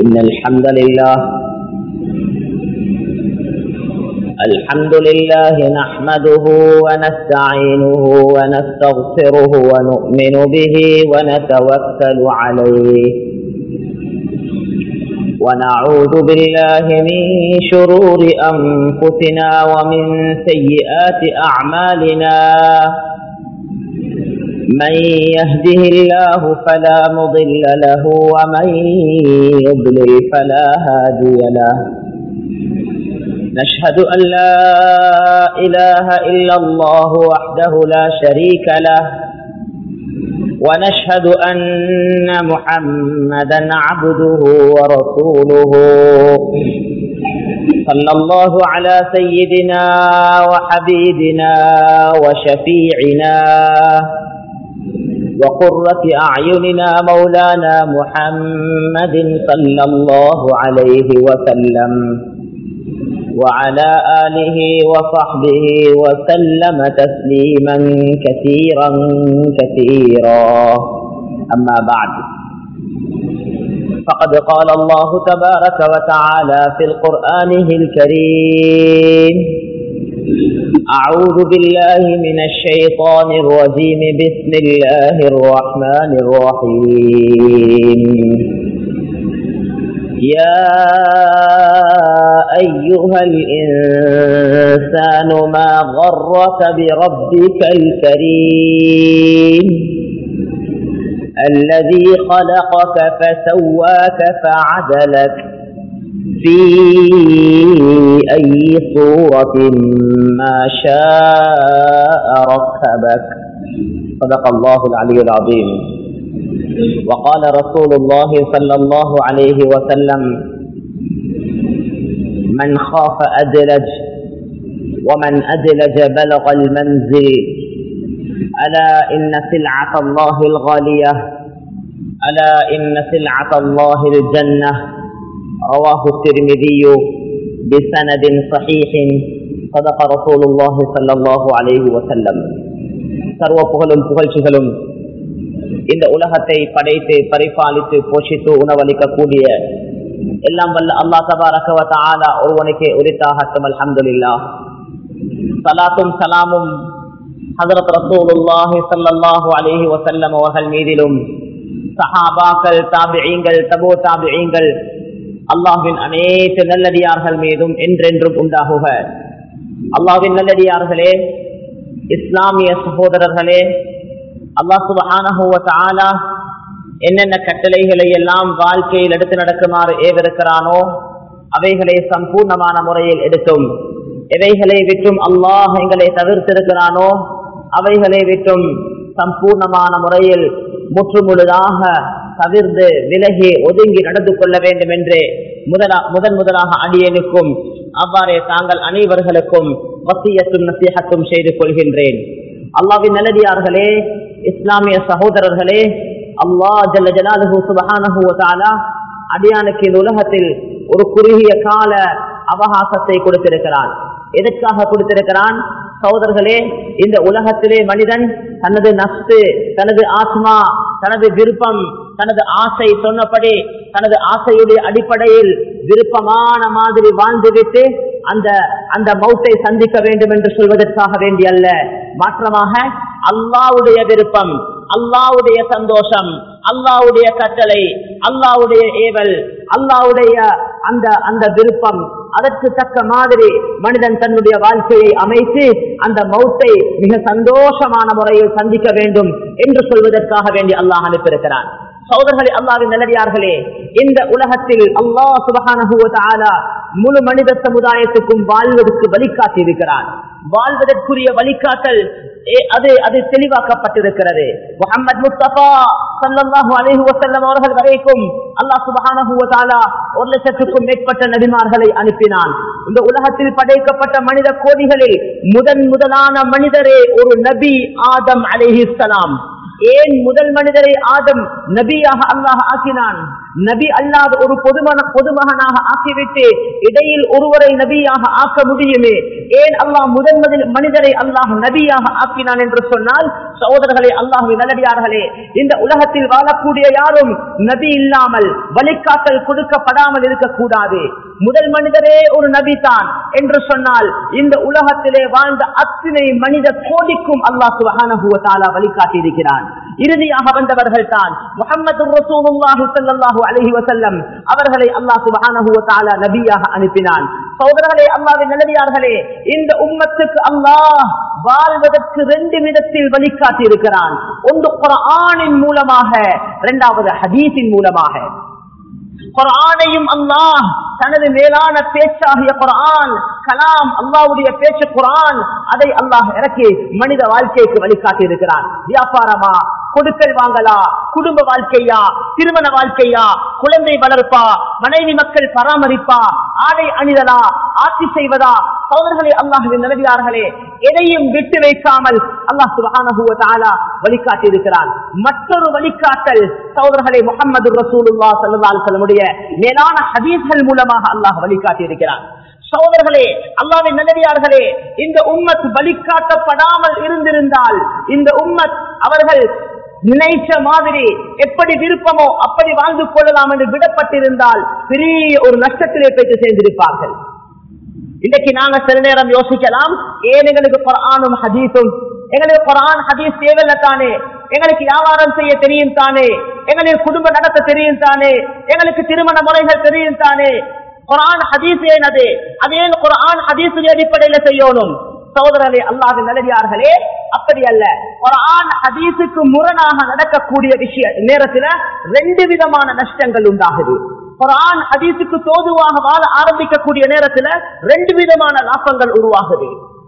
إن الحمد لله الحمد لله نحمده ونستعينه ونستغفره ونؤمن به ونتوكل عليه ونعوذ بالله من شرور أنفسنا ومن سيئات أعمالنا من يهده الله فلا مضل له ومن يضلل فلا هادي له نشهد أن لا إله إلا الله وحده لا شريك له ونشهد أن محمدا عبده ورسوله صلى الله على سيدنا وحبيبنا وشفيعنا وقرة أعيننا مولانا محمد صلى الله عليه وسلم وعلى آله وصحبه وسلم تسليما كثيرا كثيرا أما بعد فقد قال الله تبارك وتعالى في القرآنه الكريم أعوذ بالله من الشيطان الرجيم بسم الله الرحمن الرحيم يا أيها الإنسان ما غرك بربك الكريم الذي خلقك فسواك فعدلك في أي صورة ما شاء ركبك صدق الله العلي العظيم وقال رسول الله صلى الله عليه وسلم من خاف أدلج ومن أدلج بلغ المنزل ألا إن سلعة الله الغالية ألا إن سلعة الله الجنة رواه الترمذي بسند صحيح صدق رسول الله صلى الله عليه وسلم சர்வ புகழும் புகழ்ச்சிகளும் இந்த உலகத்தை படைத்து பரிபாலித்து போஷித்து உணவளிக்கக்கூடிய எல்லாம் வல்ல அல்லா தபாரகவத்த ஆலா ஒருவனுக்கே உரித்தாகட்டும் அல்ஹம்துலில்லா சலாத்தும் சலாமும் ஹசரத் ரசூலுல்லாஹி ஸல்லல்லாஹு அலைஹி வஸல்லம் அவர்கள் மீதிலும் சஹாபாக்கள் தாபிஈங்கள் தபோ தாபிஈங்கள் அல்லாஹ்வின் அனைத்து நல்லடியார்கள் மீதும் என்றென்றும் உண்டாகுக அல்லாஹ்வின் நல்லடியார்களே இஸ்லாமிய சகோதரர்களே அல்லாஹ் சுபஹானஹுவ என்னென்ன கட்டளைகளை எல்லாம் வாழ்க்கையில் எடுத்து நடக்குமாறு ஏவிருக்கிறானோ அவைகளை சம்பூர்ணமான முறையில் எடுத்தும் எவைகளை விட்டும் அல்லாஹ் எங்களை தவிர்த்திருக்கிறானோ அவைகளை விட்டும் சம்பூர்ணமான முறையில் முற்றுமுழுதாக தவிர்ந்து விலகி ஒதுங்கி நடந்து கொள்ள வேண்டும் என்று முதலா முதன் முதலாக அடியனுக்கும் அவ்வாறே தாங்கள் அனைவர்களுக்கும் வசியத்தும் நசீகத்தும் செய்து கொள்கின்றேன் அல்லாவின் நல்லடியார்களே இஸ்லாமிய சகோதரர்களே அல்லா ஜல்ல ஜலாலுஹு சுபஹானஹு அடியானுக்கு இந்த உலகத்தில் ஒரு குறுகிய கால அவகாசத்தை கொடுத்திருக்கிறான் எதற்காக கொடுத்திருக்கிறான் சகோதரர்களே இந்த உலகத்திலே மனிதன் தனது நஸ்து தனது ஆத்மா தனது விருப்பம் தனது ஆசை சொன்னபடி தனது ஆசையுடைய அடிப்படையில் விருப்பமான மாதிரி வாழ்ந்துவிட்டு அந்த அந்த மௌத்தை சந்திக்க வேண்டும் என்று சொல்வதற்காக வேண்டி அல்ல மாற்றமாக அல்லாவுடைய விருப்பம் அல்லாவுடைய சந்தோஷம் அல்லாவுடைய கட்டளை அல்லாவுடைய ஏவல் அல்லாவுடைய அந்த அந்த விருப்பம் அதற்கு தக்க மாதிரி மனிதன் தன்னுடைய வாழ்க்கையை அமைத்து அந்த மௌத்தை மிக சந்தோஷமான முறையில் சந்திக்க வேண்டும் என்று சொல்வதற்காக வேண்டி அல்லாஹ் அனுப்பியிருக்கிறான் சோதர்களே அல்லாவின் நல்லடியார்களே இந்த உலகத்தில் அல்லாஹ் சுபகான முழு மனித சமுதாயத்துக்கும் வாழ்வதற்கு வழிகாட்டி இருக்கிறான் வாழ்வதற்குரிய வழிகாட்டல் அது அது தெளிவாக்கப்பட்டிருக்கிறது முகமது முஸ்தபா சல்லாஹூ அலஹி வசல்லம் அவர்கள் வரைக்கும் அல்லாஹ் சுபஹானஹு ஒரு லட்சத்துக்கும் மேற்பட்ட நபிமார்களை அனுப்பினான் இந்த உலகத்தில் படைக்கப்பட்ட மனித கோடிகளில் முதன் முதலான மனிதரே ஒரு நபி ஆதம் அலிஹிஸ்லாம் ஏன் முதல் மனிதரை ஆதம் நபியாக அல்லாஹ் ஆக்கினான் நபி அல்லாத ஒரு பொதுமன பொதுமகனாக ஆக்கிவிட்டு இடையில் ஒருவரை நபியாக ஆக்க முடியுமே ஏன் அல்லாஹ் முதன் முதல் மனிதரை அல்லாஹ் நபியாக ஆக்கினான் என்று சொன்னால் சகோதரர்களே அல்லாஹு நல்லடியார்களே இந்த உலகத்தில் வாழக்கூடிய யாரும் நபி இல்லாமல் வழிகாட்டல் கொடுக்கப்படாமல் இருக்கக்கூடாது முதல் மனிதரே ஒரு நபி தான் என்று சொன்னால் இந்த உலகத்திலே வாழ்ந்த அத்தனை மனித கோடிக்கும் அல்லாஹ் சுபஹானஹுவத்தாலா வழிகாட்டி இருக்கிறான் இறுதியாக வந்தவர்கள் தான் முகமது ரசூலுல்லாஹி ஸல்லல்லாஹு அலைஹி வஸல்லம் அவர்களை அல்லாஹ் சுப்ஹானஹு வ தஆலா நபியாக அனுப்பினான் சகோதரர்களே அல்லாஹ்வின் நல்லடியார்களே இந்த உம்மத்துக்கு அல்லாஹ் வாழ்வதற்கு ரெண்டு விதத்தில் வழிகாட்டி இருக்கிறான் ஒன்று குர்ஆனின் மூலமாக இரண்டாவது ஹதீஸின் மூலமாக குரானையும் அல்லாஹ் தனது மேலான பேச்சாகிய குரான் கலாம் அல்லாவுடைய பேச்சு குரான் அதை அல்லாஹ் இறக்கி மனித வாழ்க்கைக்கு வழிகாட்டி இருக்கிறான் வியாபாரமா கொடுக்கல் வாங்கலா குடும்ப வாழ்க்கையா திருமண வாழ்க்கையா குழந்தை வளர்ப்பா மனைவி மக்கள் பராமரிப்பா ஆடை அணிதலா ஆட்சி செய்வதா சோதர்களே அல்லாஹுவின் நிலவியார்களே எதையும் விட்டு வைக்காமல் அல்லாஹ் சுபஹானஹு வ தஆலா வழிகாட்டி இருக்கிறான் மற்றொரு வழிகாட்டல் சகோதரர்களே முகமது ரசூலுல்லா ஸல்லல்லாஹு அலைஹி வஸல்லமுடைய மேலான ஹதீஸ்கள் மூலமாக அல்லாஹ் வழிகாட்டி இருக்கிறான் சகோதரர்களே அல்லாவின் நல்லடியார்களே இந்த உம்மத் வழிகாட்டப்படாமல் இருந்திருந்தால் இந்த உம்மத் அவர்கள் நினைச்ச மாதிரி எப்படி விருப்பமோ அப்படி வாழ்ந்து கொள்ளலாம் என்று விடப்பட்டிருந்தால் பெரிய ஒரு நஷ்டத்திலே போய்த்து சேர்ந்திருப்பார்கள் இன்னைக்கு நாங்க சில நேரம் யோசிக்கலாம் ஏன் எங்களுக்கு குரானும் ஹதீஸும் எங்களுக்கு குரான் ஹதீஸ் தேவையில்ல தானே எங்களுக்கு வியாபாரம் செய்ய தெரியும் தானே எங்களுக்கு குடும்ப நடத்த தெரியும் தானே எங்களுக்கு திருமண முறைகள் தெரியும் தானே குரான் ஹதீஸ் ஏனது அதே குரான் ஹதீஸ் அடிப்படையில செய்யணும் சகோதரர்களே அல்லாத நல்லடியார்களே அப்படி அல்ல குரான் ஹதீஸுக்கு முரணாக நடக்கக்கூடிய விஷய நேரத்துல ரெண்டு விதமான நஷ்டங்கள் உண்டாகுது குரான் ஹதீஸுக்கு தோதுவாக வாழ ஆரம்பிக்கக்கூடிய நேரத்துல ரெண்டு விதமான லாபங்கள் உருவாகுது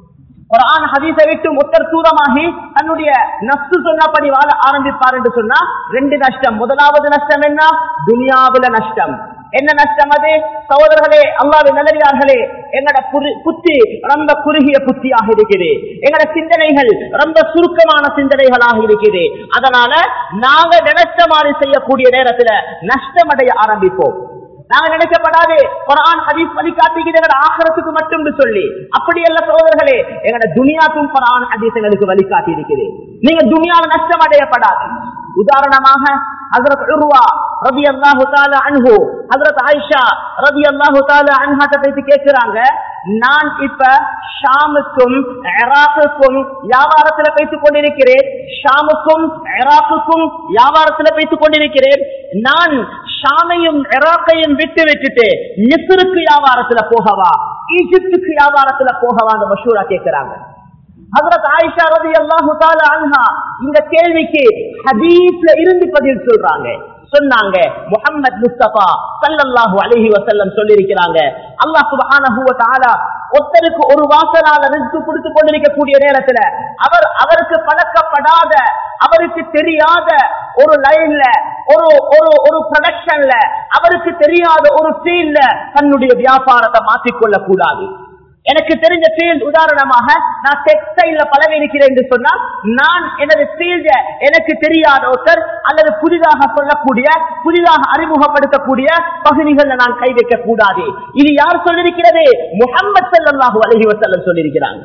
குரான் ஹதீஸை விட்டு முத்தர் தூரமாகி தன்னுடைய நஷ்டு சொன்னபடி வாழ ஆரம்பிப்பார் என்று சொன்னா ரெண்டு நஷ்டம் முதலாவது நஷ்டம் என்ன துனியாவுல நஷ்டம் என்ன நஷ்டம் அது சகோதரர்களே அல்லாத நல்லடியார்களே எங்கட புத்தி ரொம்ப குறுகிய புத்தியாக இருக்குது எங்கட சிந்தனைகள் ரொம்ப சுருக்கமான சிந்தனைகளாக இருக்குது அதனால நாங்க நினைச்ச மாதிரி செய்யக்கூடிய நேரத்துல நஷ்டம் அடைய ஆரம்பிப்போம் நாங்க நினைக்கப்படாது குரான் ஹதீஸ் வழிகாட்டுகிறது எங்கட ஆகரத்துக்கு மட்டும் சொல்லி அப்படி அல்ல சகோதரர்களே எங்கட துனியாக்கும் குரான் ஹதீஸ் எங்களுக்கு வழிகாட்டி இருக்குது நீங்க துனியாவில் நஷ்டம் அடையப்படாது உதாரணமாக ஹசரத் உருவா ரபி அல்லாஹு தாலா அன்ஹு ஹசரத் ஆயிஷா ரபி அல்லாஹு தாலா அன்ஹாட்ட பேசி கேட்கிறாங்க நான் இப்ப ஷாமுக்கும் இராக்குக்கும் வியாபாரத்துல பேசிக் கொண்டிருக்கிறேன் ஷாமுக்கும் இராக்குக்கும் வியாபாரத்துல பேசிக் கொண்டிருக்கிறேன் நான் ஷாமையும் இராக்கையும் விட்டு விட்டுட்டு மிஸ்ருக்கு வியாபாரத்துல போகவா ஈஜிப்துக்கு வியாபாரத்துல போகவா அந்த மஷூரா கேட்கிறாங்க ஹசரத் ஆயிஷா ரதி அல்லாஹு அன்ஹா இந்த கேள்விக்கு ஹதீஸ்ல இருந்து பதில் சொல்றாங்க சொன்னாங்க முகமது முஸ்தபா சல்லல்லாஹு அலைஹி வசல்லம் சொல்லியிருக்கிறாங்க அல்லாஹ் சுப்ஹானஹு வ தஆலா ஒருத்தருக்கு ஒரு வாசலால ரிஸ்க் கொடுத்து கொண்டிருக்கக்கூடிய நேரத்துல அவர் அவருக்கு பழக்கப்படாத அவருக்கு தெரியாத ஒரு லைன்ல ஒரு ஒரு ஒரு ப்ரொடக்ஷன்ல அவருக்கு தெரியாத ஒரு ஃபீல்ட்ல தன்னுடைய வியாபாரத்தை மாற்றிக்கொள்ள கூடாது எனக்கு தெரிஞ்ச ஃபீல்ட் உதாரணமாக நான் டெக்ஸ்டைல்ல பழக இருக்கிறேன் என்று சொன்னால் நான் எனது ஃபீல்ட எனக்கு தெரியாத ஒருத்தர் அல்லது புதிதாக சொல்லக்கூடிய புதிதாக அறிமுகப்படுத்தக்கூடிய பகுதிகளில் நான் கை வைக்க கூடாது இது யார் சொல்லிருக்கிறது முகமது சல்லாஹூ அலஹி வசல்லம் சொல்லியிருக்கிறாங்க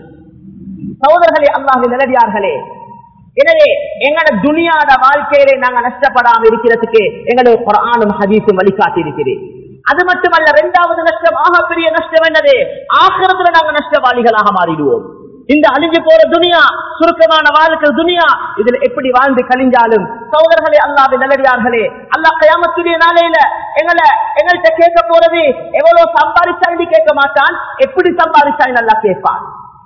சகோதரர்களே அல்லாஹு நிலவியார்களே எனவே எங்களோட துனியாட வாழ்க்கையிலே நாங்க நஷ்டப்படாம இருக்கிறதுக்கு எங்களுக்கு குரானும் ஹதீஸும் வழிகாட்டி இருக்கிறேன் அது மட்டுமல்ல இரண்டாவது நஷ்டம் ஆக பெரிய நஷ்டம் என்னது ஆக்கிரத்துல நாங்க நஷ்டவாளிகளாக மாறிடுவோம் இந்த அழிஞ்சு போற துனியா சுருக்கமான வாழ்க்கை துனியா இதுல எப்படி வாழ்ந்து கழிஞ்சாலும் சோதர்களே அல்லாத நல்லடியார்களே அல்லா கயாமத்துடைய நாளையில எங்களை எங்கள்கிட்ட கேட்க போறது எவ்வளவு சம்பாதிச்சாண்டி கேட்க மாட்டான் எப்படி சம்பாதிச்சாய் நல்லா கேட்பான்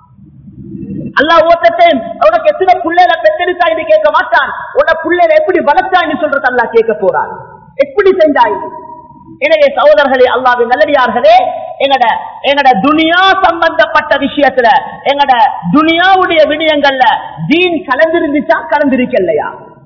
அல்லா ஓட்டத்தை உனக்கு எத்தனை பிள்ளைல பெத்தெடுத்தாய் கேட்க மாட்டான் உன பிள்ளைல எப்படி வளர்த்தாய்னு சொல்றது அல்லா கேட்க போறான் எப்படி செஞ்சாய் எனவே சகோதரர்களே அல்லாவின் நல்லடியார்களே எங்கட எங்கட துனியா சம்பந்தப்பட்ட விஷயத்துல எங்கட துனியாவுடைய விடயங்கள்ல தீன் கலந்திருந்துச்சா கலந்திருக்கலையா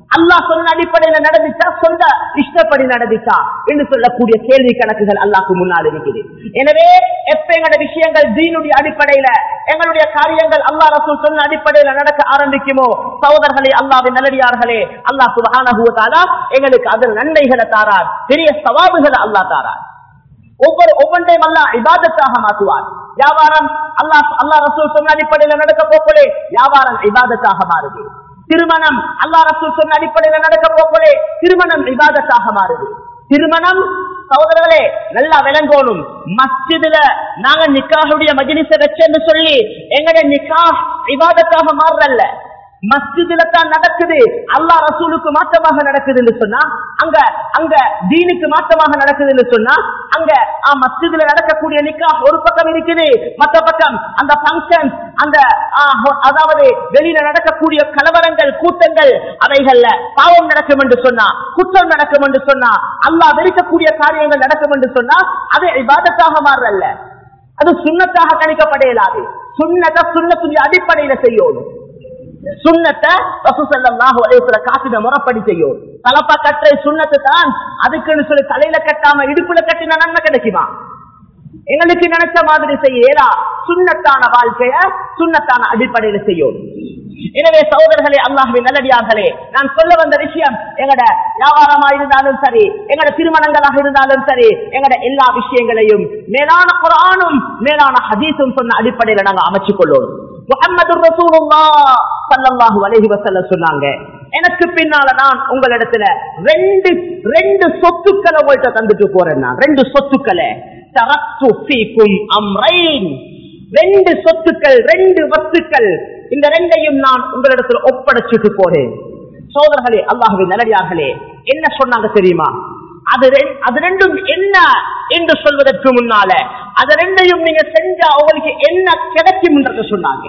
அல்லாஹ் சொன்ன அடிப்படையில நடந்துச்சா சொந்த இஷ்டப்படி நடந்துச்சா என்று சொல்லக்கூடிய கேள்வி கணக்குகள் அல்லாஹ்க்கு முன்னால் இருக்குது எனவே எப்ப எங்களோட விஷயங்கள் தீனுடைய அடிப்படையில எங்களுடைய காரியங்கள் அல்லாஹ் ரசூல் சொன்ன அடிப்படையில நடக்க ஆரம்பிக்குமோ சகோதரர்களே அல்லாவின் நல்லடியார்களே அல்லாஹ் சுபஹானஹு வ தஆலா எங்களுக்கு அதில் நன்மைகளை தாரார் பெரிய சவாபுகளை அல்லாஹ் தாரார் ஒவ்வொரு ஒவ்வொன்றையும் அல்லாஹ் இபாதத்தாக மாற்றுவார் வியாபாரம் அல்லாஹ் அல்லாஹ் ரசூல் சொன்ன அடிப்படையில நடக்க போக்கலே வியாபாரம் இபாதத்தாக மாறுது திருமணம் அல்லாஹ் ரசூல் சொன்ன அடிப்படையில நடக்க போக்கலே திருமணம் இபாதத்தாக மாறுது திருமணம் சகோதரர்களே நல்லா விளங்கணும் மஸ்ஜிதுல நாங்க நிக்காஹுடைய மஜிலிச வச்சேன்னு சொல்லி எங்கட நிக்காஹ் இபாதத்தாக மாறுறல்ல மஸ்ஜிதுல தான் நடக்குது அல்லாஹ் ரசூலுக்கு மாற்றமாக நடக்குதுன்னு சொன்னா அங்க அங்க தீனுக்கு மாற்றமாக நடக்குதுன்னு சொன்னா அங்க ஆ, மஸ்ஜிதுல நடக்கக்கூடிய நிக்கா ஒரு பக்கம் இருக்குது மற்ற பக்கம் அந்த பங்கன் அந்த ஆ, ஹொ- அதாவது வெளியில நடக்கக்கூடிய கலவரங்கள் கூட்டங்கள் அவைகள்ல பாவம் நடக்கும் என்று சொன்னா குற்றம் நடக்கும் என்று சொன்னா அல்லாஹ் வெறுக்கக்கூடிய காரியங்கள் நடக்கும் என்று சொன்னா அது இபாதத்தாக மாறல்ல அது சுண்ணத்தாக கணிக்கப்பட இயலாது சுண்ணத்தை சுண்ணத்துடைய அடிப்படையில செய்யணும் சுண்ணத்தை ரசூசல்லாஹு அலைஹி காசின முறைப்படி செய்யும் தலப்பா கட்டுற சுண்ணத்தை தான் அதுக்குன்னு சொல்லி தலையில கட்டாம இடுப்புல கட்டின நன்மை கிடைக்குமா எங்களுக்கு நினைச்ச மாதிரி செய்யலா சுண்ணத்தான வாழ்க்கைய சுண்ணத்தான அடிப்படையில செய்யும் எனவே சகோதரர்களே அல்லாஹுவின் நல்லடியார்களே நான் சொல்ல வந்த விஷயம் எங்கட வியாபாரமா இருந்தாலும் சரி எங்கட திருமணங்களாக இருந்தாலும் சரி எங்கட எல்லா விஷயங்களையும் மேலான குரானும் மேலான ஹதீஸும் சொன்ன அடிப்படையில நாங்க அமைச்சுக் கொள்ளும் முகமது ரசூலுல்லாஹ் ஸல்லல்லாஹு அலைஹி வஸல்லம் சொன்னாங்க எனக்கு பின்னால நான் உங்களிடத்துல ரெண்டு ரெண்டு சொத்துக்களை உங்கள்கிட்ட தந்துட்டு போறேன் நான் ரெண்டு சொத்துக்களை தரத்து ஃபீக்கும் அம்ரைன் ரெண்டு சொத்துக்கள் ரெண்டு வஸ்துக்கள் இந்த ரெண்டையும் நான் உங்களிடத்துல ஒப்படைச்சிட்டு போறேன் சோதர்களே அல்லாஹுவின் நல்லடியார்களே என்ன சொன்னாங்க தெரியுமா அது ரெண்- அது ரெண்டும் என்ன என்று சொல்வதற்கு முன்னால அது ரெண்டையும் நீங்க செஞ்சா உங்களுக்கு என்ன கிடைக்கும் என்று சொன்னாங்க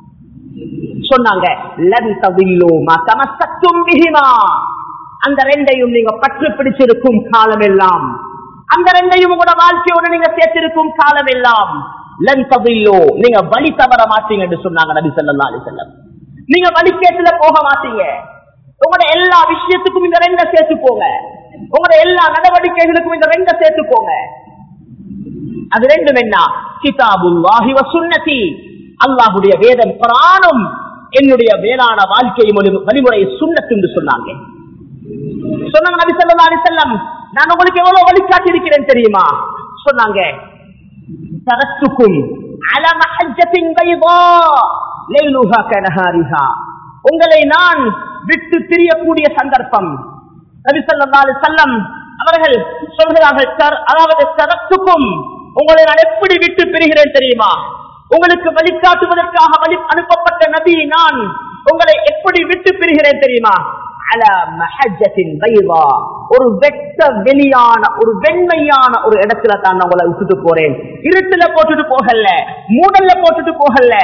சொன்னாங்க "லன் ததில்லு மா தமஸ்ஸக்தும் பிஹிமா." அந்த ரெண்டையும் நீங்க பற்று பிடிச்சிருக்கும் காலம் எல்லாம் அந்த ரெண்டையும் உங்களோட வாழ்க்கையோட நீங்க சேர்த்திருக்கும் காலம் எல்லாம் லன் ததில்லு நீங்க வழி தவற மாட்டீங்க என்று சொன்னாங்க நபி ஸல்லல்லாஹு அலைஹி வஸல்லம் நீங்க வழிகேட்டுல போக மாட்டீங்க உங்களோட எல்லா விஷயத்துக்கும் இந்த ரெண்ட சேர்த்து போங்க உங்களோட எல்லா நடவடிக்கைகளுக்கும் இந்த ரெண்ட சேர்த்து போங்க அது ரெண்டும் என்ன கிதாபுல்லாஹி வ சுன்னதி அல்லாஹ்வுடைய வேதம் குர்ஆனும் என்னுடைய வேளாண் வாழ்க்கை மொழி- வழிமுறை சுன்னத் என்று சொன்னாங்க சொன்னாங்க நபி ஸல்லல்லாஹு அலைஹி வஸல்லம் நான் உங்களுக்கு எவ்வளவு வழிகாட்டி இருக்கிறேன் தெரியுமா சொன்னாங்க தரத்துக்கும் அல மஹஜத்தின் பைதா லைலுஹா கனஹாரிஹா உங்களை நான் விட்டு திரியக்கூடிய சந்தர்ப்பம் நபி ஸல்லல்லாஹு அலைஹி வஸல்லம் அவர்கள் சொல்கிறார்கள் "தர்- அதாவது தரத்துக்கும் உங்களை நான் எப்படி விட்டு பிரிகிறேன் தெரியுமா உங்களுக்கு வழிகாட்டுவதற்காக வழி அனுப்பப்பட்ட நபி நான் உங்களை எப்படி விட்டு பிரிகிறேன் தெரியுமா அல மஹஜத்தின் பைதா ஒரு வெட்ட வெளியான ஒரு வெண்மையான ஒரு இடத்துல தான் நான் உங்களை விட்டுட்டு போறேன் இருட்டுல போட்டுட்டு போகல மூடல்ல போட்டுட்டு போகல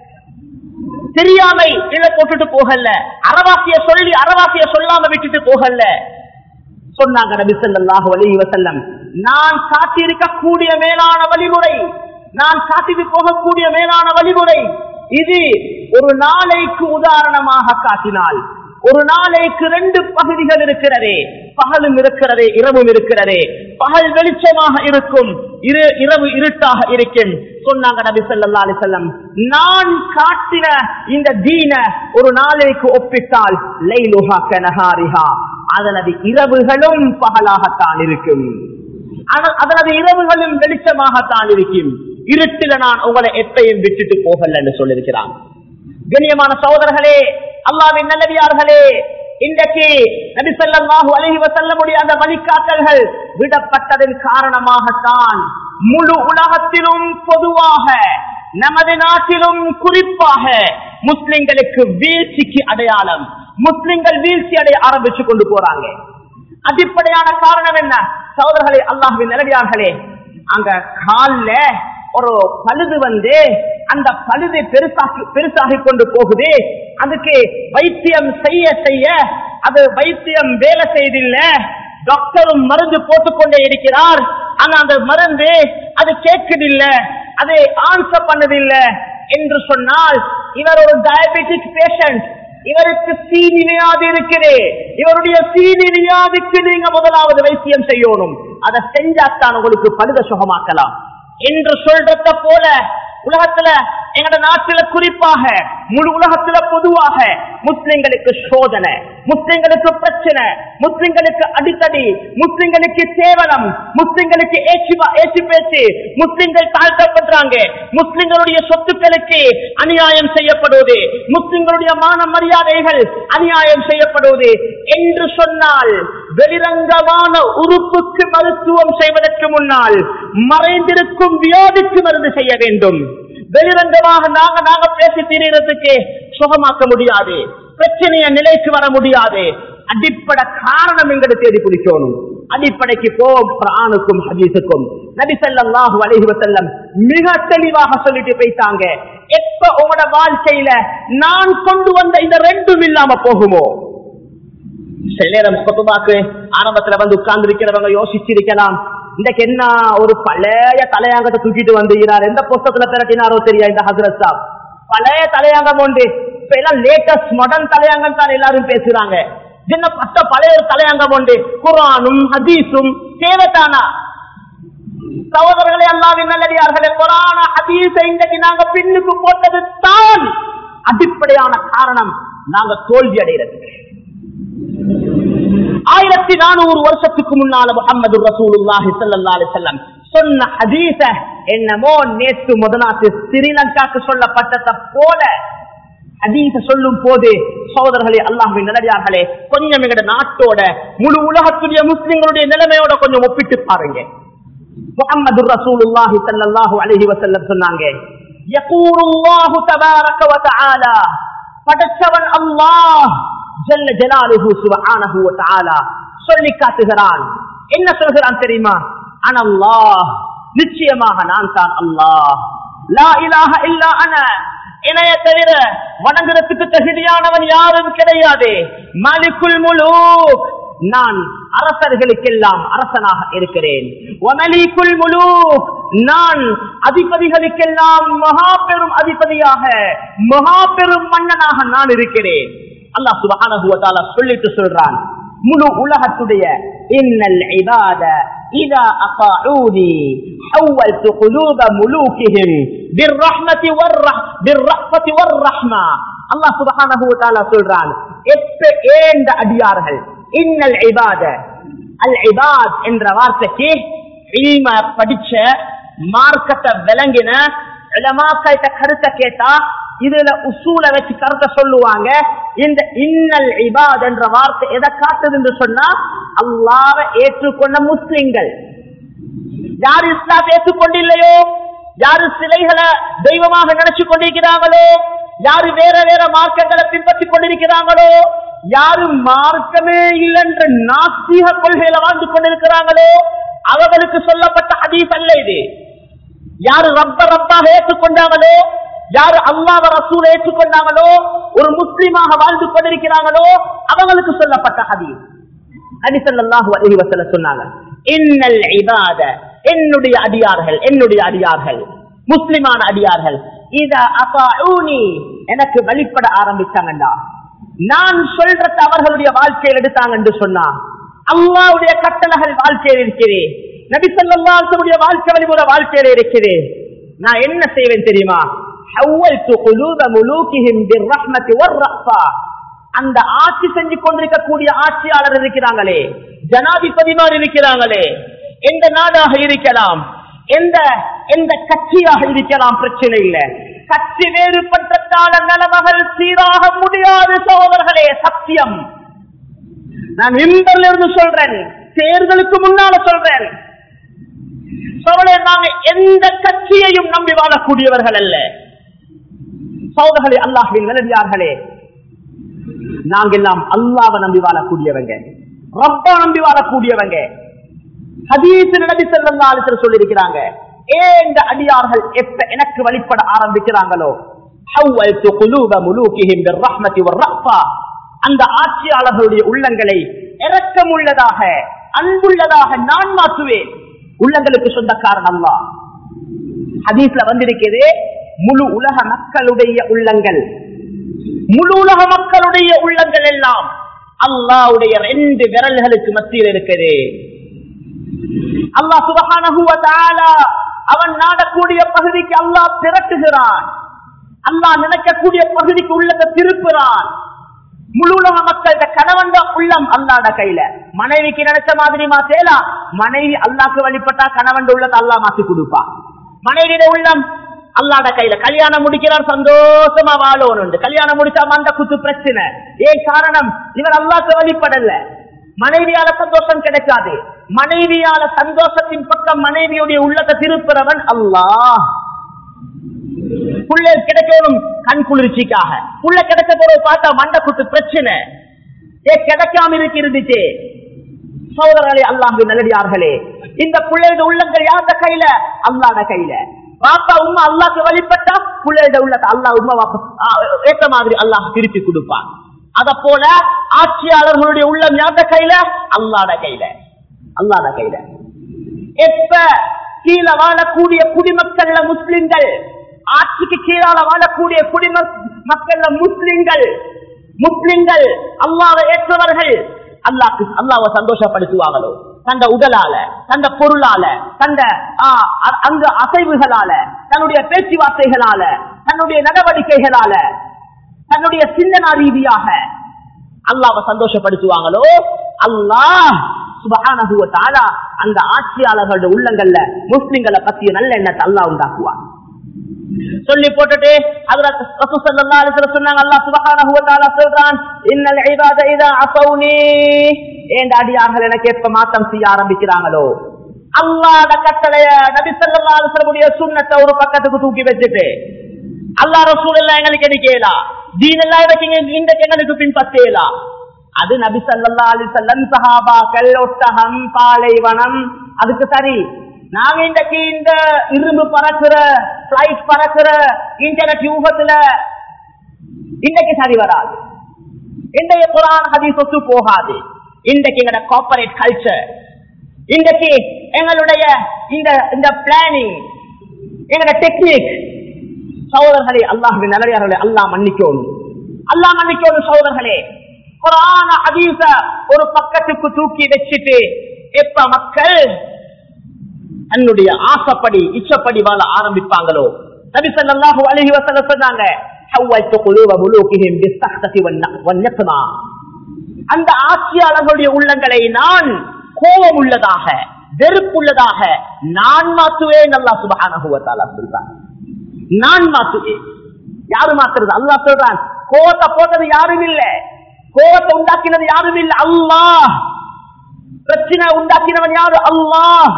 தெரியாமை கீழே போட்டுட்டு போகல அறவாசிய சொல்லி அறவாசிய சொல்லாம விட்டுட்டு போகல சொன்னாங்க நபி ஸல்லல்லாஹு அலைஹி வஸல்லம் நான் காட்டியிருக்கக்கூடிய மேலான வழிமுறை நான் காட்டிட்டு போகக்கூடிய மேலான வழிமுறை இது ஒரு நாளைக்கு உதாரணமாக காட்டினால் ஒரு நாளைக்கு ரெண்டு பகுதிகள் இருக்கிறதே பகலும் இருக்கிறதே இரவும் இருக்கிறதே பகல் வெளிச்சமாக இருக்கும் இரு இரவு இருட்டாக இருக்கும் சொன்னாங்க நபி ஸல்லல்லாஹு அலைஹி வஸல்லம் நான் காட்டின இந்த தீன ஒரு நாளைக்கு ஒப்பிட்டால் லைலுஹா கனஹாரிஹா அதனது இரவுகளும் பகலாகத்தான் இருக்கும் ஆனால் அதனது இரவுகளும் வெளிச்சமாகத்தான் இருக்கும் இருட்டில நான் உங்களை எப்பையும் விட்டுட்டு போகல என்று சொல்லியிருக்கிறான் கண்ணியமான சகோதரர்களே அல்லாவின் நல்லடியார்களே இன்றைக்கு நபி ஸல்லல்லாஹு அலைஹி வஸல்லமுடைய அந்த வழிகாட்டல்கள் விடப்பட்டதன் காரணமாகத்தான் முழு உலகத்திலும் பொதுவாக நமது நாட்டிலும் குறிப்பாக முஸ்லிம்களுக்கு வீழ்ச்சிக்கு அடையாளம் முஸ்லிம்கள் வீழ்ச்சி அடைய ஆரம்பிச்சு கொண்டு போறாங்க அடிப்படையான காரணம் என்ன சகோதரர்களே அல்லாஹுவின் நிலடியார்களே அங்க கால்ல ஒரு பழுது வந்து அந்த பழுது பெருசாகி பெருசாகி கொண்டு போகுது அதுக்கு வைத்தியம் செய்ய செய்ய அது வைத்தியம் வேலை செய்தில்ல டாக்டரும் மருந்து போட்டுக்கொண்டே இருக்கிறார் ஆனா அந்த மருந்து அது கேட்குதில்ல அதை ஆன்சர் பண்ணதில்லை என்று சொன்னால் இவர் ஒரு டயபெட்டிக் பேஷண்ட் இவருக்கு சீனி வியாதி இருக்குது இவருடைய சீனி வியாதிக்கு நீங்க முதலாவது வைத்தியம் செய்யணும் அதை செஞ்சாத்தான் உங்களுக்கு பழுத சுகமாக்கலாம் என்று சொல்றத போல உலகத்துல எங்கட நாட்டுல குறிப்பாக முழு உலகத்துல பொதுவாக முஸ்லிம்களுக்கு சோதனை முஸ்லிம்களுக்கு பிரச்சனை முஸ்லிம்களுக்கு அடித்தடி முஸ்லிம்களுக்கு சேவனம் முஸ்லிம்களுக்கு ஏச்சு ஏச்சு பேச்சு முஸ்லிம்கள் தாழ்த்தப்படுறாங்க முஸ்லிம்களுடைய சொத்துக்களுக்கு அநியாயம் செய்யப்படுவது முஸ்லிம்களுடைய மான மரியாதைகள் அநியாயம் செய்யப்படுவது என்று சொன்னால் வெளிரங்கமான உறுப்புக்கு மருத்துவம் செய்வதற்கு முன்னால் மறைந்திருக்கும் வியாதிக்கு மருந்து செய்ய வேண்டும் வெளிரங்கமாக நாங்க நாங்க பேசி தீர்றதுக்கு சுகமாக்க முடியாது பிரச்சனைய நிலைக்கு வர முடியாது அடிப்படை காரணம் எங்களை தேடி பிடிக்கணும் அடிப்படைக்கு போம் குரானுக்கும் ஹதீஸுக்கும் நபி ஸல்லல்லாஹு அலைஹி வஸல்லம் மிக தெளிவாக சொல்லிட்டு போயிட்டாங்க எப்ப உங்களோட வாழ்க்கையில நான் கொண்டு வந்த இந்த ரெண்டும் இல்லாம போகுமோ சில நேரம் கொத்துபாக்கு ஆரம்பத்துல வந்து உட்கார்ந்து இருக்கிறவங்க யோசிச்சிருக்கலாம் இன்றைக்கு என்ன ஒரு பழைய தலையாங்கத்தை தூக்கிட்டு வந்துகிறார் எந்த புஸ்தகத்துல திரட்டினாரோ தெரியா இந்த ஹசரத் சாப் பழைய தலையாங்கம் உண்டு இப்ப எல்லாம் லேட்டஸ்ட் மாடர்ன் தலையாங்கம் தான் எல்லாரும் பேசுறாங்க என்ன பட்ட பழைய ஒரு தலையாங்கம் உண்டு குரானும் ஹதீஸும் தேவைத்தானா சகோதரர்களே அல்லாவின் நல்லடியார்களே குரான ஹதீஸை இன்றைக்கு நாங்க பின்னுக்கு போட்டது தான் அடிப்படையான காரணம் நாங்க தோல்வி அடைகிறதுக்கு ஆயிரத்தி நானூறு வருஷத்துக்கு முன்னால முகமது ரசூலுல்லாஹி ஸல்லல்லாஹு அலைஹி வஸல்லம் சொன்ன ஹதீஸ என்னமோ நேற்று முதநாட்டு ஸ்ரீலங்காக்கு சொல்லப்பட்டத போல ஹதீஸ சொல்லும் போது சகோதரர்களே அல்லாஹ்வின் நல்லடியார்களே கொஞ்சம் எங்கட நாட்டோட முழு உலகத்துடைய முஸ்லிம்களுடைய நிலைமையோட கொஞ்சம் ஒப்பிட்டு பாருங்க முகமது ரசூலுல்லாஹி ஸல்லல்லாஹு அலைஹி வஸல்லம் சொன்னாங்க يقول الله تبارك وتعالى படைச்சவன் அல்லாஹ் ஜல்ல ஜலாலுஹு சுப்ஹானஹு வ தஆலா சொல்லி காட்டுகிறான் என்ன சொல்கிறான் தெரியுமா அன அல்லாஹ் நிச்சயமாக நான் தான் அல்லாஹ் லா இலாஹ இல்லா அன இணைய தவிர வணங்குறதுக்கு தகுதியானவன் யாரும் கிடையாது மலிக்குல் முலூக் நான் அரசர்களுக்கெல்லாம் அரசனாக இருக்கிறேன் ஒமலிக்குல் முலூக் நான் அதிபதிகளுக்கெல்லாம் மகா பெரும் அதிபதியாக மகா பெரும் மன்னனாக நான் இருக்கிறேன் அல்லாஹ் சுபஹானஹு வ தஆலா சொல்லிட்டு சொல்றான் முழு உலகத்துடைய இன்னல் இபாத இதா அطاعوني حولت قلوب ملوكهم بالرحمة والرح بالرحمة والرحمة அல்லாஹ் சுபஹானஹு வ தஆலா சொல்றான் எப்ப ஏந்த அடியார்கள் இன்னல் இபாத அல் இபாத் என்ற வார்த்தைக்கு இல்ம படிச்ச மார்க்கத்தை விளங்கின இளமாக்கள்கிட்ட கருத்தை கேட்டா இதுல உசூல வச்சு கருத்தை சொல்லுவாங்க இந்த இன்னல் இபாத் என்ற வார்த்தை எதை காட்டுது என்று சொன்னா அல்லாவை ஏற்றுக்கொண்ட முஸ்லிம்கள் யார் இஸ்லாம் ஏற்றுக்கொண்டில்லையோ யாரு சிலைகளை தெய்வமாக நினைச்சு கொண்டிருக்கிறாங்களோ யாரு வேற வேற மார்க்கங்களை பின்பற்றி கொண்டிருக்கிறாங்களோ யாரு மார்க்கமே இல்லைன்ற நாஸ்திக கொள்கையில வாழ்ந்து கொண்டிருக்கிறாங்களோ அவர்களுக்கு சொல்லப்பட்ட ஹதீஸ் அல்ல இது யாரு ரப்ப ரப்பாக ஏற்றுக்கொண்டாங்களோ யாரு அல்லாஹ் ரசூல் ஏற்றுக்கொண்டாங்களோ ஒரு முஸ்லிமாக வாழ்ந்து கொண்டிருக்கிறாங்களோ அவங்களுக்கு சொல்லப்பட்ட ஹதீஸ் நபி ஸல்லல்லாஹு அலைஹி வஸல்லம் சொன்னாங்க இன்னல் இபாத என்னுடைய அடியார்கள் என்னுடைய அடியார்கள் முஸ்லிமான அடியார்கள் இத அபாஊனி எனக்கு வழிபட ஆரம்பிச்சாங்கடா நான் சொல்றத அவர்களுடைய வாழ்க்கையில் எடுத்தாங்க என்று சொன்னா அல்லாவுடைய கட்டளைகள் வாழ்க்கையில் இருக்கிறேன் நபி ஸல்லல்லாஹு வாழ்க்கை வழிமுறை வாழ்க்கையில இருக்கிறேன் நான் என்ன செய்வேன் தெரியுமா حولت قلوب ملوكهم بالرحمة والرأفة அந்த ஆட்சி செஞ்சு கொண்டிருக்கக்கூடிய ஆட்சியாளர் இருக்கிறாங்களே ஜனாதிபதிமார் இருக்கிறாங்களே எந்த நாடாக இருக்கலாம் எந்த எந்த கட்சியாக இருக்கலாம் பிரச்சனை இல்லை கட்சி வேறுபட்டத்தால நிலமகள் சீராக முடியாது சகோதரர்களே சத்தியம் நான் இம்பர்ல இருந்து சொல்றேன் தேர்தலுக்கு முன்னால சொல்றேன் சோழே நாங்க எந்த கட்சியையும் நம்பி வாழக்கூடியவர்கள் அல்ல சோதர்களே அல்லாஹின் நல்லடியார்களே நாங்கெல்லாம் அல்லாவை நம்பி வாழக்கூடியவங்க ரப்பா நம்பி வாழக்கூடியவங்க ஹதீஸ் நபி ஸல்லல்லாஹு அலைஹி வஸல்லம் சொல்லியிருக்கிறாங்க ஏந்த அடியார்கள் எப்ப எனக்கு வழிபட ஆரம்பிக்கிறாங்களோ ஹவ்வல்து குலூப முலூகிஹிம் பிர்ரஹ்மதி வர்ரஃபா அந்த ஆட்சியாளர்களுடைய உள்ளங்களை இரக்கமுள்ளதாக அன்புள்ளதாக நான் மாற்றுவேன் உள்ளங்களுக்கு சொந்தக்காரன் அல்லாஹ் ஹதீஸ்ல வந்திருக்கிறது முழு உலக மக்களுடைய உள்ளங்கள் முழு உலக மக்களுடைய உள்ளங்கள் எல்லாம் அல்லாவுடைய ரெண்டு விரல்களுக்கு மத்தியில் இருக்குது அல்லாஹ் சுபஹானஹு வ தஆலா அவன் நாடக்கூடிய பகுதிக்கு அல்லாஹ் திரட்டுகிறான் அல்லாஹ் நினைக்கக்கூடிய பகுதிக்கு உள்ளத்தை திருப்புறான் முழு உலக மக்கள்கிட்ட கணவன் உள்ளம் அல்லாட கையில மனைவிக்கு நினைச்ச மாதிரி மாத்தேலா மனைவி அல்லாக்கு வழிபட்டா கணவன் உள்ளத்தை அல்லாஹ் மாத்தி கொடுப்பான் மனைவியோட உள்ளம் அல்லாட கையில கல்யாணம் முடிக்கிறார் சந்தோஷமா வாழணும் கல்யாணம் முடிச்சா மண்ட குத்து பிரச்சனை ஏன் காரணம் இவர் அல்லாக்கு வழிபடல மனைவியால சந்தோஷம் கிடைக்காது மனைவியால சந்தோஷத்தின் பக்கம் மனைவியுடைய உள்ளத்தை திருப்புறவன் அல்லாஹ் புள்ள கிடைக்கணும் கண் குளிர்ச்சிக்காக புள்ள கிடைச்ச பிறகு பார்த்தா மண்ட குத்து பிரச்சனை ஏ கிடைக்காம இருக்கு இருந்துச்சு சோதரர்களே அல்லாஹு நல்லடியார்களே இந்த பிள்ளையோட உள்ளங்கள் யார்த கையில அல்லாட கையில பாப்பா உமா அல்லாக்கு வழிபட்டா பிள்ளையோட உள்ளத்தை அல்லா உமா வாப்பா ஏற்ற மாதிரி அல்லாஹ் திருப்பி கொடுப்பான் அத போல ஆட்சியாளர்களுடைய உள்ளம் யார்த கையில அல்லாட கையில அல்லாட கையில எப்ப கீழே வாழக்கூடிய குடிமக்கள்ல முஸ்லிம்கள் ஆட்சிக்கு கீழால வாழக்கூடிய குடிம மக்கள்ல முஸ்லிம்கள் முஸ்லிம்கள் அல்லாவை ஏற்றவர்கள் அல்லாக்கு அல்லாவை சந்தோஷப்படுத்துவாங்களோ தந்த உடலால தந்த பொருளால தந்த அந்த அசைவுகளால தன்னுடைய பேச்சுவார்த்தைகளால தன்னுடைய நடவடிக்கைகளால தன்னுடைய சிந்தனா ரீதியாக அல்லாவை சந்தோஷப்படுத்துவாங்களோ அல்லாஹ் சுபகானகுவத்தாலா அந்த ஆட்சியாளர்களுடைய உள்ளங்கள்ல முஸ்லிம்களை பத்திய நல்ல எண்ணத்தை அல்லாஹ் உண்டாக்குவான் சொல்லி போட்டுட்டு சொன்னாங்க அல்லா சுபகான சொல்றான் இன்னல் இபாத இதா அசௌனி ஏண்ட அடியார்கள் எனக்கு எப்ப மாத்தம் செய்ய ஆரம்பிக்கிறாங்களோ அல்லாத கட்டளைய நபி சொல்லா அலுவலமுடைய சுண்ணத்தை ஒரு பக்கத்துக்கு தூக்கி வச்சுட்டு அல்லா ரசூல் எல்லாம் எங்களுக்கு எடுக்கலாம் தீன் எல்லாம் இன்றைக்கு எங்களுக்கு பின்பற்றலாம் அது நபி சல்லா அலி சல்லம் சஹாபாக்கள் ஒட்டகம் பாலைவனம் அதுக்கு சரி நாங்க இன்றைக்கு இந்த இரும்பு பறக்குற பிளைட் பறக்குற இன்டர்நெட் யூகத்துல இன்றைக்கு சரி வராது இன்றைய குரான் ஹதீஸ் ஒத்து போகாது இன்றைக்கு எங்களோட கார்பரேட் கல்ச்சர் இன்றைக்கு எங்களுடைய இந்த இந்த பிளானிங் எங்களோட டெக்னிக் சகோதரர்களே அல்லாஹின் நல்லவர்களே அல்லாஹ் மன்னிக்கணும் அல்லாஹ் மன்னிக்கணும் சகோதரர்களே குரான ஹதீஸ ஒரு பக்கத்துக்கு தூக்கி வச்சுட்டு எப்ப மக்கள் தன்னுடைய ஆசைப்படி இச்சப்படி வாழ ஆரம்பிப்பாங்களோ நபி ஸல்லல்லாஹு அலைஹி வஸல்லம் சொன்னாங்க ஹவ்வல்து குலூப முலூகிஹிம் பிஸ்ஸஹ்ததி வன்னக்மா அந்த ஆட்சியாளர்களுடைய உள்ளங்களை நான் கோபம் உள்ளதாக வெறுப்புள்ளதாக நான் மாற்றுவேன் அல்லாஹ் சுப்ஹானஹு வ தஆலா சொல்றான் நான் மாற்றுவேன் யாரு மாத்துறது அல்லாஹ் சொல்றான் கோபத்தை போட்டது யாரும் இல்ல கோபத்தை உண்டாக்கினது யாரும் இல்ல அல்லாஹ் பிரச்சனை உண்டாக்கினவன் யாரு அல்லாஹ்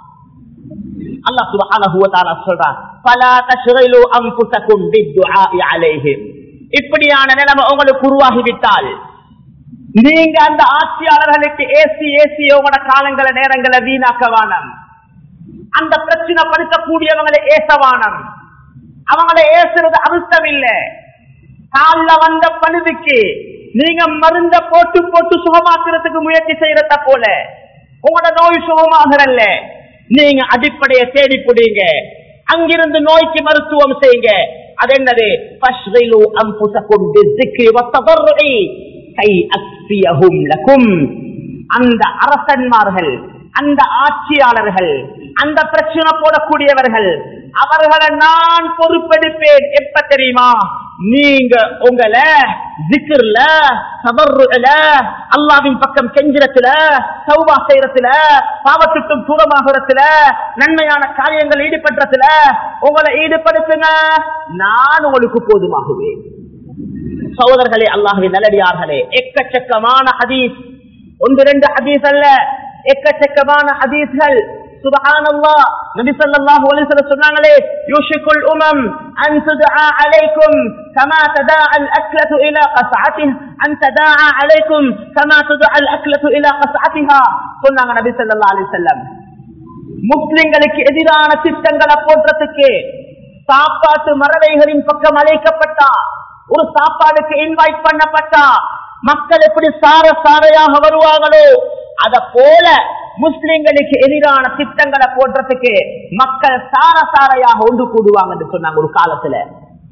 அல்லாஹ் சுப்ஹானஹு வ தஆலா சொல்றான் ஃபலா தஷ்கிலு அன்ஃபுஸகும் பித்துஆஇ அலைஹிம் இப்படியான நிலைமை உங்களுக்கு உருவாகி விட்டால் நீங்க அந்த ஆட்சியாளர்களுக்கு ஏசி ஏசி உங்களோட காலங்கள நேரங்களை வீணாக்க வானம் அந்த பிரச்சனை படுத்தக்கூடியவங்களை ஏசவானம் அவங்களை ஏசுறது அர்த்தம் இல்ல கால வந்த பழுதுக்கு நீங்க மருந்த போட்டு போட்டு சுகமாக்குறதுக்கு முயற்சி செய்யறத போல உங்களோட நோய் சுகமாகறல்ல நீங்க அடிப்படையை தேடி பிடிங்க அங்கிருந்து நோய்க்கு மருத்துவம் செய்யுங்க அது என்னது ஃபஷ்ரிலு அன்ஃபுஸகும் பிஸ்ஸிக்ரி வத்ததர்ருஇ கை அக்ஃபியஹும் லகும் அந்த அரசன்மார்கள் அந்த ஆட்சியாளர்கள் அந்த பிரச்சனை போடக்கூடியவர்கள் அவர்களை நான் பொறுப்பெடுப்பேன் எப்ப தெரியுமா நீங்க உங்களை ஜிக்ர்ல தவறுல அல்லாவின் பக்கம் கெஞ்சிரத்துல சௌபா செய்யறதுல பாவத்துக்கும் தூரமாகறதுல நன்மையான காரியங்கள் ஈடுபடுறதுல உங்களை ஈடுபடுத்துங்க நான் உங்களுக்கு போதுமாகுவேன் சகோதரர்களே அல்லாஹுவின் நல்லடியார்களே எக்கச்சக்கமான ஹதீஸ் ஒன்று ரெண்டு ஹதீஸ் அல்ல எக்கச்சக்கமான ஹதீஸ்கள் سبحان الله نبي صلى الله عليه وسلم சொன்னாங்களே يوشك الامم ان تدعى عليكم كما تداعى الاكله الى قصعتها ان تداعى عليكم كما تدعى الاكله الى قصعتها சொன்னாங்க நபி ஸல்லல்லாஹு அலைஹி வஸல்லம் முஸ்லிம்களுக்கு எதிரான திட்டங்களை போன்றதுக்கு சாப்பாட்டு மறவைகளின் பக்கம் அழைக்கப்பட்டா ஒரு சாப்பாடுக்கு இன்வைட் பண்ணப்பட்டா மக்கள் எப்படி சார சாரையாக வருவாங்களோ அத போல முஸ்லிம்களுக்கு எதிரான திட்டங்களை போடுறதுக்கு மக்கள் சார சாரையாக ஒன்று கூடுவாங்க என்று சொன்னாங்க ஒரு காலத்துல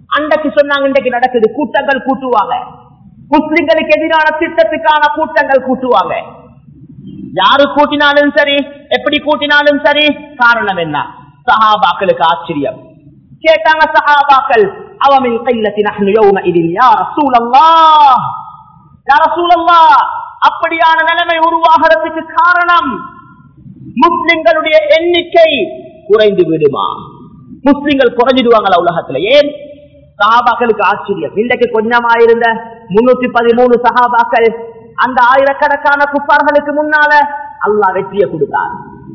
அன்றைக்கு சொன்னாங்க இன்றைக்கு நடக்குது கூட்டங்கள் கூட்டுவாங்க முஸ்லிம்களுக்கு எதிரான திட்டத்துக்கான கூட்டங்கள் கூட்டுவாங்க யாரு கூட்டினாலும் சரி எப்படி கூட்டினாலும் சரி காரணம் என்ன சஹாபாக்களுக்கு ஆச்சரியம் கேட்டாங்க சஹாபாக்கள் அவமின் கைலத்தி நஹ்னு யௌமஇதின் யா ரசூலல்லாஹ் யா ரசூலல்லாஹ் அப்படியான நிலைமை உருவாகிறதுக்கு காரணம் முஸ்லிம்களுடைய எண்ணிக்கை குறைந்து விடுமா முஸ்லிம்கள் குறைஞ்சிடுவாங்களா உலகத்துல ஏன் சஹாபாக்களுக்கு ஆச்சரியம் இன்றைக்கு கொஞ்சமாயிருந்த முன்னூத்தி பதிமூணு சஹாபாக்கள் அந்த ஆயிரக்கணக்கான குப்பார்களுக்கு முன்னால அல்லாஹ் வெற்றியை கொடுத்தார்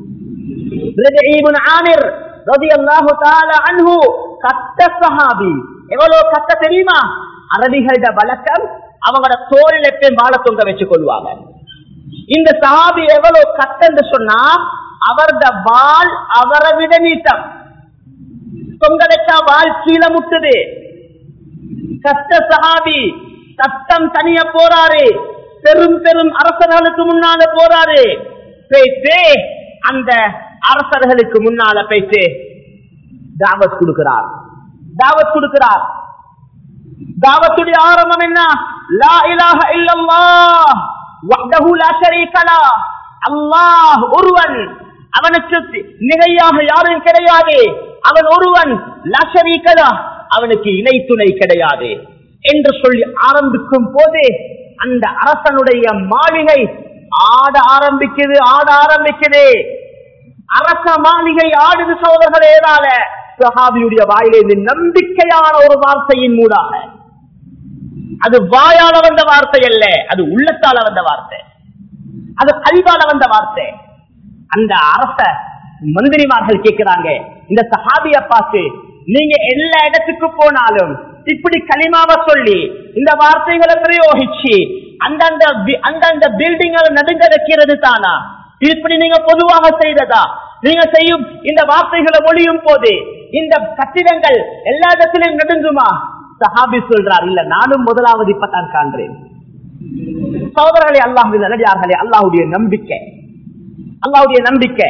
ஆமிர் ரலியல்லாஹு தஆலா அன்ஹு கட்ட சஹாபி எவ்வளவு கட்ட தெரியுமா அரபிகளோட வழக்கம் அவங்களோட தோல் எப்பயும் வாழ தொங்க வச்சு கொள்வாங்க இந்த சஹாபி எவ்வளவு கட்டன்னு சொன்னா அவரது வால் அவரை விட நீட்டம் தொங்க வச்சா வால் கீழே முட்டுது கஷ்ட சஹாபி சட்டம் தனிய போறாரு பெரும் பெரும் அரசர்களுக்கு முன்னால போறாரு பேசே அந்த அரசர்களுக்கு முன்னால பேசு தாவத் கொடுக்கிறார் தாவத் கொடுக்கிறார் தாவத்துடைய ஆரம்பம் என்ன லா இலாஹ இல்லல்லாஹ் வஹ்தஹு லா ஷரீக லா அல்லாஹ் ஒருவன் அவனுக்கு நிலையாக யாரும் கிடையாது அவன் ஒருவன் லா ஷரீக லா அவனுக்கு இணை துணை கிடையாது என்று சொல்லி ஆரம்பிக்கும் போது அந்த அரசனுடைய மாளிகை ஆட ஆரம்பிக்குது ஆட ஆரம்பிக்குது அரச மாளிகை ஆடுது சோதர்கள் ஏதால சஹாபியுடைய வாயிலிருந்து நம்பிக்கையான ஒரு வார்த்தையின் மூடாக அது வாயால வந்த வார்த்தை அல்ல அது உள்ளத்தால வந்த வார்த்தை அது கல்வால வந்த வார்த்தை அந்த அரச மந்திரிமார்கள் கேட்கிறாங்க இந்த சஹாபிய பார்த்து நீங்க எல்லா இடத்துக்கு போனாலும் இப்படி களிமாவ சொல்லி இந்த வார்த்தைகளை பிரயோகிச்சு அந்தந்த வி- அந்தந்த பில்டிங்களை நடுங்க வைக்கிறது தானா இப்படி நீங்க பொதுவாக செய்ததா நீங்க செய்யும் இந்த வார்த்தைகளை மொழியும் போது இந்த கட்டிடங்கள் எல்லா இடத்திலும் நடுங்குமா சஹாபி சொல்றார் இல்ல நானும் முதலாவது இப்பதான் காண்றேன் சோதரர்களே அல்லாஹுடைய நல்லடியார்களே அல்லாஹுடைய நம்பிக்கை அல்லாஹுடைய நம்பிக்கை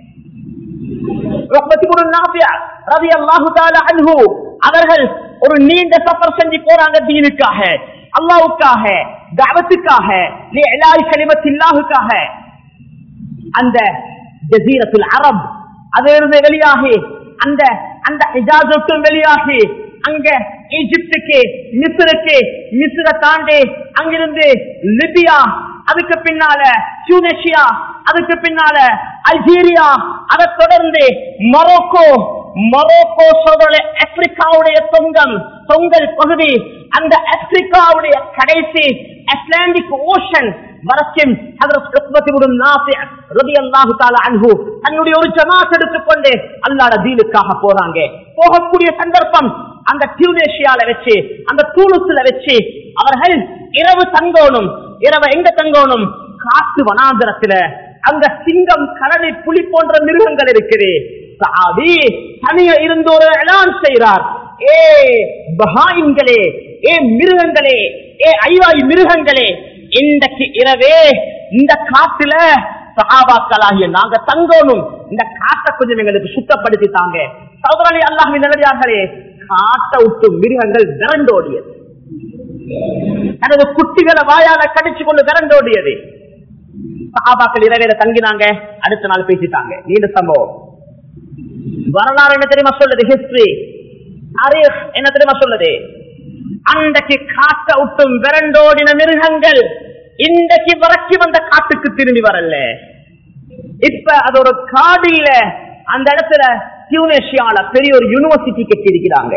உக்பத் இப்னு நாஃபிஅ ரலியல்லாஹு தஆலா அன்ஹு அவர்கள் ஒரு நீண்ட சஃபர் செஞ்சு போறாங்க தீனுக்காக அல்லாஹ்வுக்காக தஅவத்துக்காக லிஇலாய் கலிமத்தில்லாஹுக்காக அந்த ஜசீரத்துல் அரப் அதிலிருந்து வெளியாகி அந்த அந்த ஹிஜாஸ் விட்டு வெளியாகி அங்க ஈஜிப்டுக்கு மிஸ்ருக்கு மிஸ்ர தாண்டி அங்கிருந்து லிபியா அதுக்கு பின்னால டியூனேஷியா அதுக்கு பின்னால அல்ஜீரியா அதை தொடர்ந்து மொரோக்கோ மொரோக்கோ சொல்ற ஆப்பிரிக்காவுடைய தொங்கம் தொங்கல் பகுதி அந்த ஆப்பிரிக்காவுடைய கடைசி அட்லாண்டிக் ஓஷன் வரைக்கும் ஹதரத் உக்பத் இப்னு நாஃபி ரலியல்லாஹு தஆலா அன்ஹு தன்னுடைய ஒரு ஜமாத் எடுத்துக்கொண்டு அல்லாஹ்வுடைய தீனுக்காக போறாங்க போகக்கூடிய சந்தர்ப்பம் அந்த டியூனேஷியால வச்சு அந்த தூளுசுல வச்சு அவர்கள் இரவு தங்கோணும் இரவு எங்க தங்கோணும் காட்டு வனாந்தரத்துல அங்க சிங்கம் கரடி புலி போன்ற மிருகங்கள் இருக்குது சஹாபி தனிய இருந்து ஒரு எலான் செய்கிறார் ஏ பஹாயின்களே ஏ மிருகங்களே ஏ ஐவாய் மிருகங்களே இன்றைக்கு இரவே இந்த காட்டுல சகாபாக்களாகிய நாங்க தங்கணும் இந்த காட்டை கொஞ்சம் எங்களுக்கு சுத்தப்படுத்தி தாங்க சௌதரலி அல்லாஹின் நல்லடியார்களே காட்டை விட்டு மிருகங்கள் விரண்டோடியது தனது குட்டிகளை வாயால கடிச்சு கொண்டு விரண்டோடியது சகாபாக்கள் இரவேல தங்கினாங்க அடுத்த நாள் பேசிட்டாங்க நீண்ட சம்பவம் வரலாறு என்ன தெரியுமா சொல்லுது ஹிஸ்டரி அரேஸ் என்ன தெரியுமா சொல்லுது அன்றைக்கு காட்ட விட்டும் விரண்டோடின மிருகங்கள் இன்றைக்கு வரைக்கும் அந்த காட்டுக்கு திரும்பி வரல இப்ப அது ஒரு காடியில அந்த இடத்துல டியூனேஷியால பெரிய ஒரு யூனிவர்சிட்டி கட்டியிருக்கிறாங்க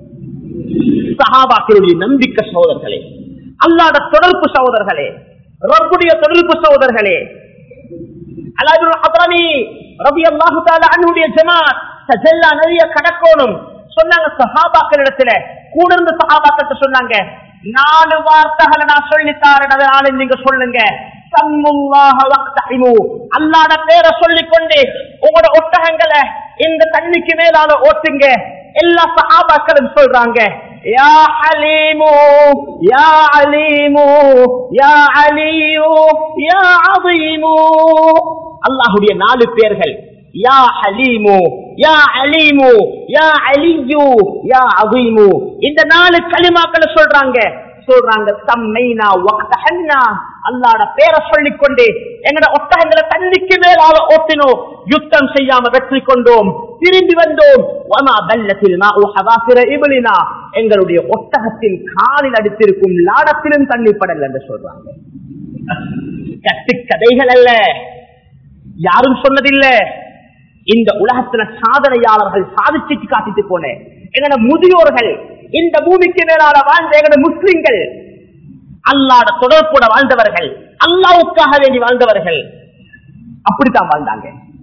சஹாபாக்களுடைய நம்பிக்கை சகோதரர்களே அல்லாத தொடர்பு சகோதரர்களே ரப்புடைய தொடர்பு சகோதரர்களே அலாதுல் ஹத்ரமி ரலியல்லாஹு தஆலா அன்ஹுடைய ஜமாத் தஜல்லா நிறைய கடக்கோணும் சொன்னாங்க சஹாபாக்கள் இடத்துல கூட இருந்த சஹாபாக்கள் சொன்னாங்க நாலு வார்த்தைகளை நான் சொல்லி தாரேன் அதனால நீங்க சொல்லுங்க சம்முல்லாஹ வக்தஹிமு அல்லாஹ்ட பேரை சொல்லிக் கொண்டு உங்களோட ஒட்டகங்களை இந்த தண்ணிக்கு மேலால ஓட்டுங்க எல்லா சஹாபாக்களும் சொல்றாங்க யா ஹலீமு யா அலீமு யா அலியு யா அதீமு அல்லாஹ்வுடைய நாலு பேர்கள் யா ஹலீமு யா அலீமு யா அலியு யா அதீமு இந்த நாலு களிமாக்களை சொல்றாங்க சொல்றாங்க தம்மைனா வக்தஹன்னா அல்லாஹ்ட பேரை சொல்லிக் கொண்டு எங்கட ஒட்டகங்களை தண்ணிக்கு மேலால ஓட்டினோம் யுத்தம் செய்யாம வெற்றி கொண்டோம் திரும்பி வந்தோம் வமா பல்லத்தில் மாஉ ஹவாசிர இப்லினா எங்களுடைய ஒட்டகத்தின் காலில் அடித்திருக்கும் லாடத்திலும் தண்ணி படல என்று சொல்றாங்க கட்டுக்கதைகள் அல்ல யாரும் சொன்னதில்லை இந்த உலகத்துல சாதனையாளர்கள் சாதிச்சு காட்டிட்டு போனேன் எங்கட முதியோர்கள் இந்த பூமிக்கு மேலால வாழ்ந்த எங்கட முஸ்லிம்கள் அல்லாட தொடர்போட வாழ்ந்தவர்கள் அல்லாவுக்காக வேண்டி வாழ்ந்தவர்கள் அப்படித்தான் வாழ்ந்தாங்க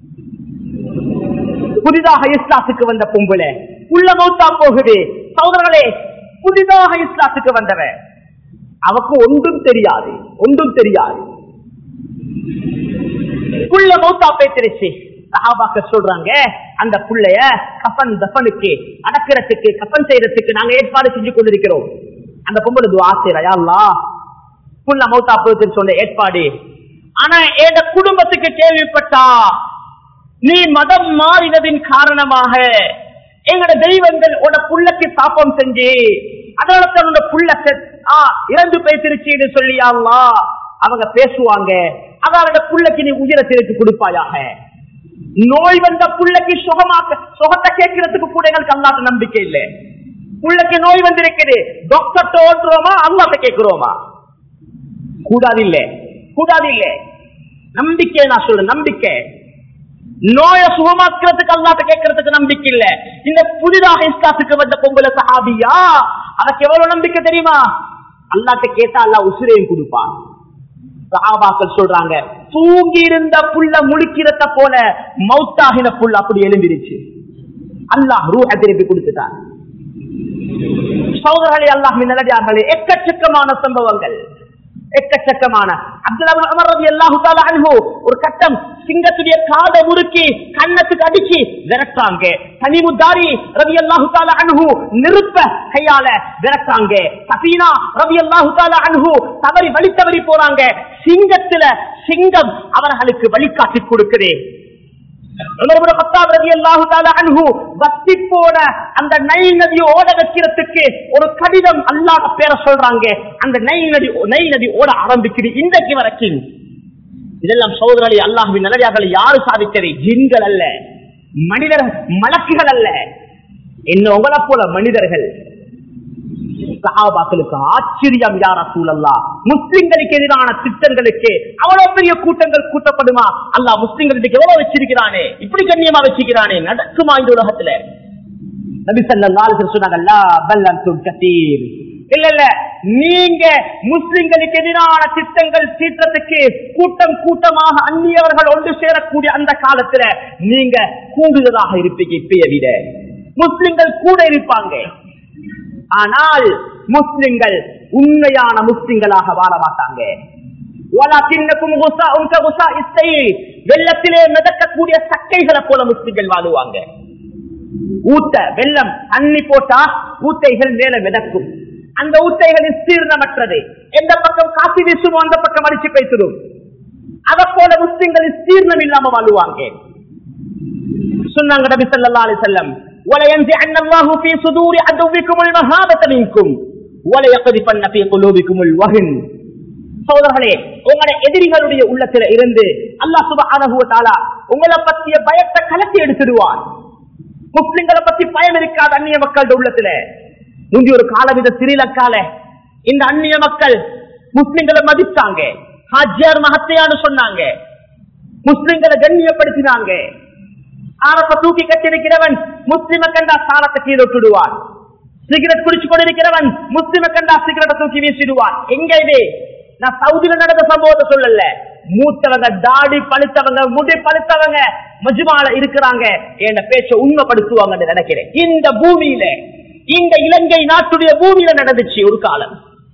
புதிதாக இஸ்லாத்துக்கு வந்த பொம்புல உள்ள மௌத்தா போகுது சகோதரர்களே புதிதாக இஸ்லாத்துக்கு வந்தவன் அவக்கு ஒன்றும் தெரியாது ஒன்றும் தெரியாது புள்ள மௌத்தா பேத்திருச்சு சஹாபாக்க சொல்றாங்க அந்த புள்ளைய கப்பன் தப்பனுக்கு அடக்கிறதுக்கு கப்பன் செய்யறதுக்கு நாங்க ஏற்பாடு செஞ்சு கொண்டிருக்கிறோம் அந்த பொம்பளை துவா செய்யறா புள்ள மௌத்தா போகுதுன்னு சொன்ன ஏற்பாடு ஆனா என் குடும்பத்துக்கு கேள்விப்பட்டா நீ மதம் மாறினதின் காரணமாக எங்கட தெய்வங்கள் உன புள்ளக்கு சாப்பம் செஞ்சு அதனால தான் உன்னோட புள்ள செத்- ஆ, இறந்து பேசிருச்சுன்னு சொல்லியாங்களா அவங்க பேசுவாங்க அதாவது புள்ளக்கு நீ உயிரை திருப்பி கொடுப்பாயாக நோய் வந்த புள்ளக்கு சுகமாக்க சுகத்தை கேட்கறதுக்கு கூட எங்களுக்கு அல்லாத நம்பிக்கை இல்லை புள்ளக்கு நோய் வந்திருக்குது டாக்டர் ஓட்டுறோமா அல்லாட்ட கேட்கிறோமா கூடாது இல்ல கூடாது இல்ல நம்பிக்கை நான் சொல்றேன் நம்பிக்கை நோய சுகமாக்குறதுக்கு அல்லாட்ட கேட்கறதுக்கு நம்பிக்கை இல்ல இந்த புதிதாக இஸ்லாத்துக்கு வந்த பொங்கல சஹாபியா அதுக்கு எவ்வளவு நம்பிக்கை தெரியுமா அல்லாட்ட கேட்டா அல்லா உசிரையும் கொடுப்பான் சஹாபாக்கள் சொல்றாங்க தூங்கி இருந்த புள்ள முழிக்கிறத போல மௌத்தாகின புள்ள அப்படி எழுந்திருச்சு அல்லாஹ் ரூஹ திருப்பி கொடுத்துட்டான் சகோதரர்களே அல்லாஹ் நல்லடியார்களே எக்கச்சக்கமான சம்பவங்கள் எக்கச்சக்கமான அப்துல்லா உமர் ரலியல்லாஹு தஆலா அன்ஹு ஒரு கட்டம் சிங்கத்துடைய காதை முறுக்கி கண்ணத்துக்கு அடிச்சு விரட்டாங்க தனிமுத்தாரி ரலியல்லாஹு தஆலா அன்ஹு நிருப்ப கையால விரட்டாங்க சபீனா ரலியல்லாஹு தஆலா அன்ஹு தவறி வழி தவறி போறாங்க சிங்கத்துல சிங்கம் அவர்களுக்கு வழிகாட்டி கொடுக்குது உமர் இப்னு கத்தாப் ரலியல்லாஹு தஆலா அன்ஹு வத்தி போன அந்த நைல் நதி ஓட வைக்கிறதுக்கு ஒரு கடிதம் அல்லாஹ் பேரை சொல்றாங்க அந்த நைல் நதி நைல் நதி ஓட ஆரம்பிக்குது இன்றைக்கு வரைக்கும் இதெல்லாம் சோதரலி அல்லாஹ்வின் நல்லடியார்களை யாரு சாதித்தது ஜின்கள் அல்ல மனிதர் மலக்குகள் அல்ல என்ன உங்களை போல மனிதர்கள் சஹாபாக்களுக்கு ஆச்சரியம் யார சூழல்லா முஸ்லிம்களுக்கு எதிரான திட்டங்களுக்கு அவ்வளவு பெரிய கூட்டங்கள் கூட்டப்படுமா அல்லாஹ் முஸ்லிம்களுக்கு எவ்வளவு வச்சிருக்கிறானே இப்படி கண்ணியமா வச்சிருக்கிறானே நடக்குமா இந்த உலகத்துல நபி ஸல்லல்லாஹு அலைஹி வஸல்லம் சொன்னாங்க லா பல் அன்தும் கதீர் இல்ல இல்ல நீங்க முஸ்லிம்களுக்கு எதிரான திட்டங்கள் தீட்டத்துக்கு கூட்டம் கூட்டமாக அந்நியவர்கள் ஒன்று சேரக்கூடிய அந்த காலத்துல நீங்க கூடுதலாக இருப்பீங்க இப்பய விட முஸ்லிம்கள் கூட இருப்பாங்க ஆனால் முஸ்லிம்கள் உண்மையான முஸ்லிம்களாக வாழ மாட்டாங்க وَلَكِنَّكُمْ غُثَاءٌ كَغُثَاءِ السَّيْلِ வெள்ளத்திலே மிதக்கக்கூடிய சக்கைகளை போல முஸ்லிம்கள் வாழுவாங்க ஊத்த வெள்ளம் தண்ணி போட்டா ஊத்தைகள் மேல மிதக்கும் அந்த ஊத்தைகள் ஸ்தீர்ணமற்றது எந்த பக்கம் காசி வீசுமோ அந்த பக்கம் அடிச்சு பேசிடும் அத போல முஸ்லிம்கள் ஸ்தீர்ணம் இல்லாம வாழுவாங்க சொன்னாங்க நபி ஸல்லல்லாஹு அலைஹி வஸல்லம் وَلَيَنزِعَنَّ اللَّهُ فِي صُدُورِ عَدُوِّكُمُ الْمَهَابَةَ مِنكُمْ وَلَيَقْذِفَنَّ فِي قُلُوبِكُمُ الْوَهْنَ சகோதரர்களே உங்களோட எதிரிகளுடைய உள்ளத்துல இருந்து அல்லாஹ் சுப்ஹானஹு வ தஆலா உங்களை பத்திய பயத்தை கலட்டி எடுத்துடுவான் முஸ்லிம்களை பத்தி பயம் இருக்காது அந்நிய மக்கள் உள்ளத்துல முந்தி ஒரு காலம் இந்த ஸ்ரீலங்கால இந்த அந்நிய மக்கள் முஸ்லிம்களை மதிச்சாங்க ஹாஜியார் மகத்தையான்னு சொன்னாங்க முஸ்லிம்களை கண்ணியப்படுத்தினாங்க சாரத்தை தூக்கி கட்டிருக்கிறவன் முஸ்லிம கண்டா சாரத்தை கீழே விட்டுடுவான் சிகரெட் குடிச்சு கொண்டிருக்கிறவன் முஸ்லிம கண்டா சிகரெட்டை தூக்கி வீசிடுவான் எங்க இது நான் சவுதியில நடந்த சம்பவத்தை சொல்லல மூத்தவங்க தாடி பழுத்தவங்க முடி பழுத்தவங்க மஜ்மால இருக்கிறாங்க என் பேச்ச உண்மைப்படுத்துவாங்கன்னு நினைக்கிறேன் இந்த பூமியில இந்த இலங்கை நாட்டுடைய பூமியில நடந்துச்சு ஒரு காலம்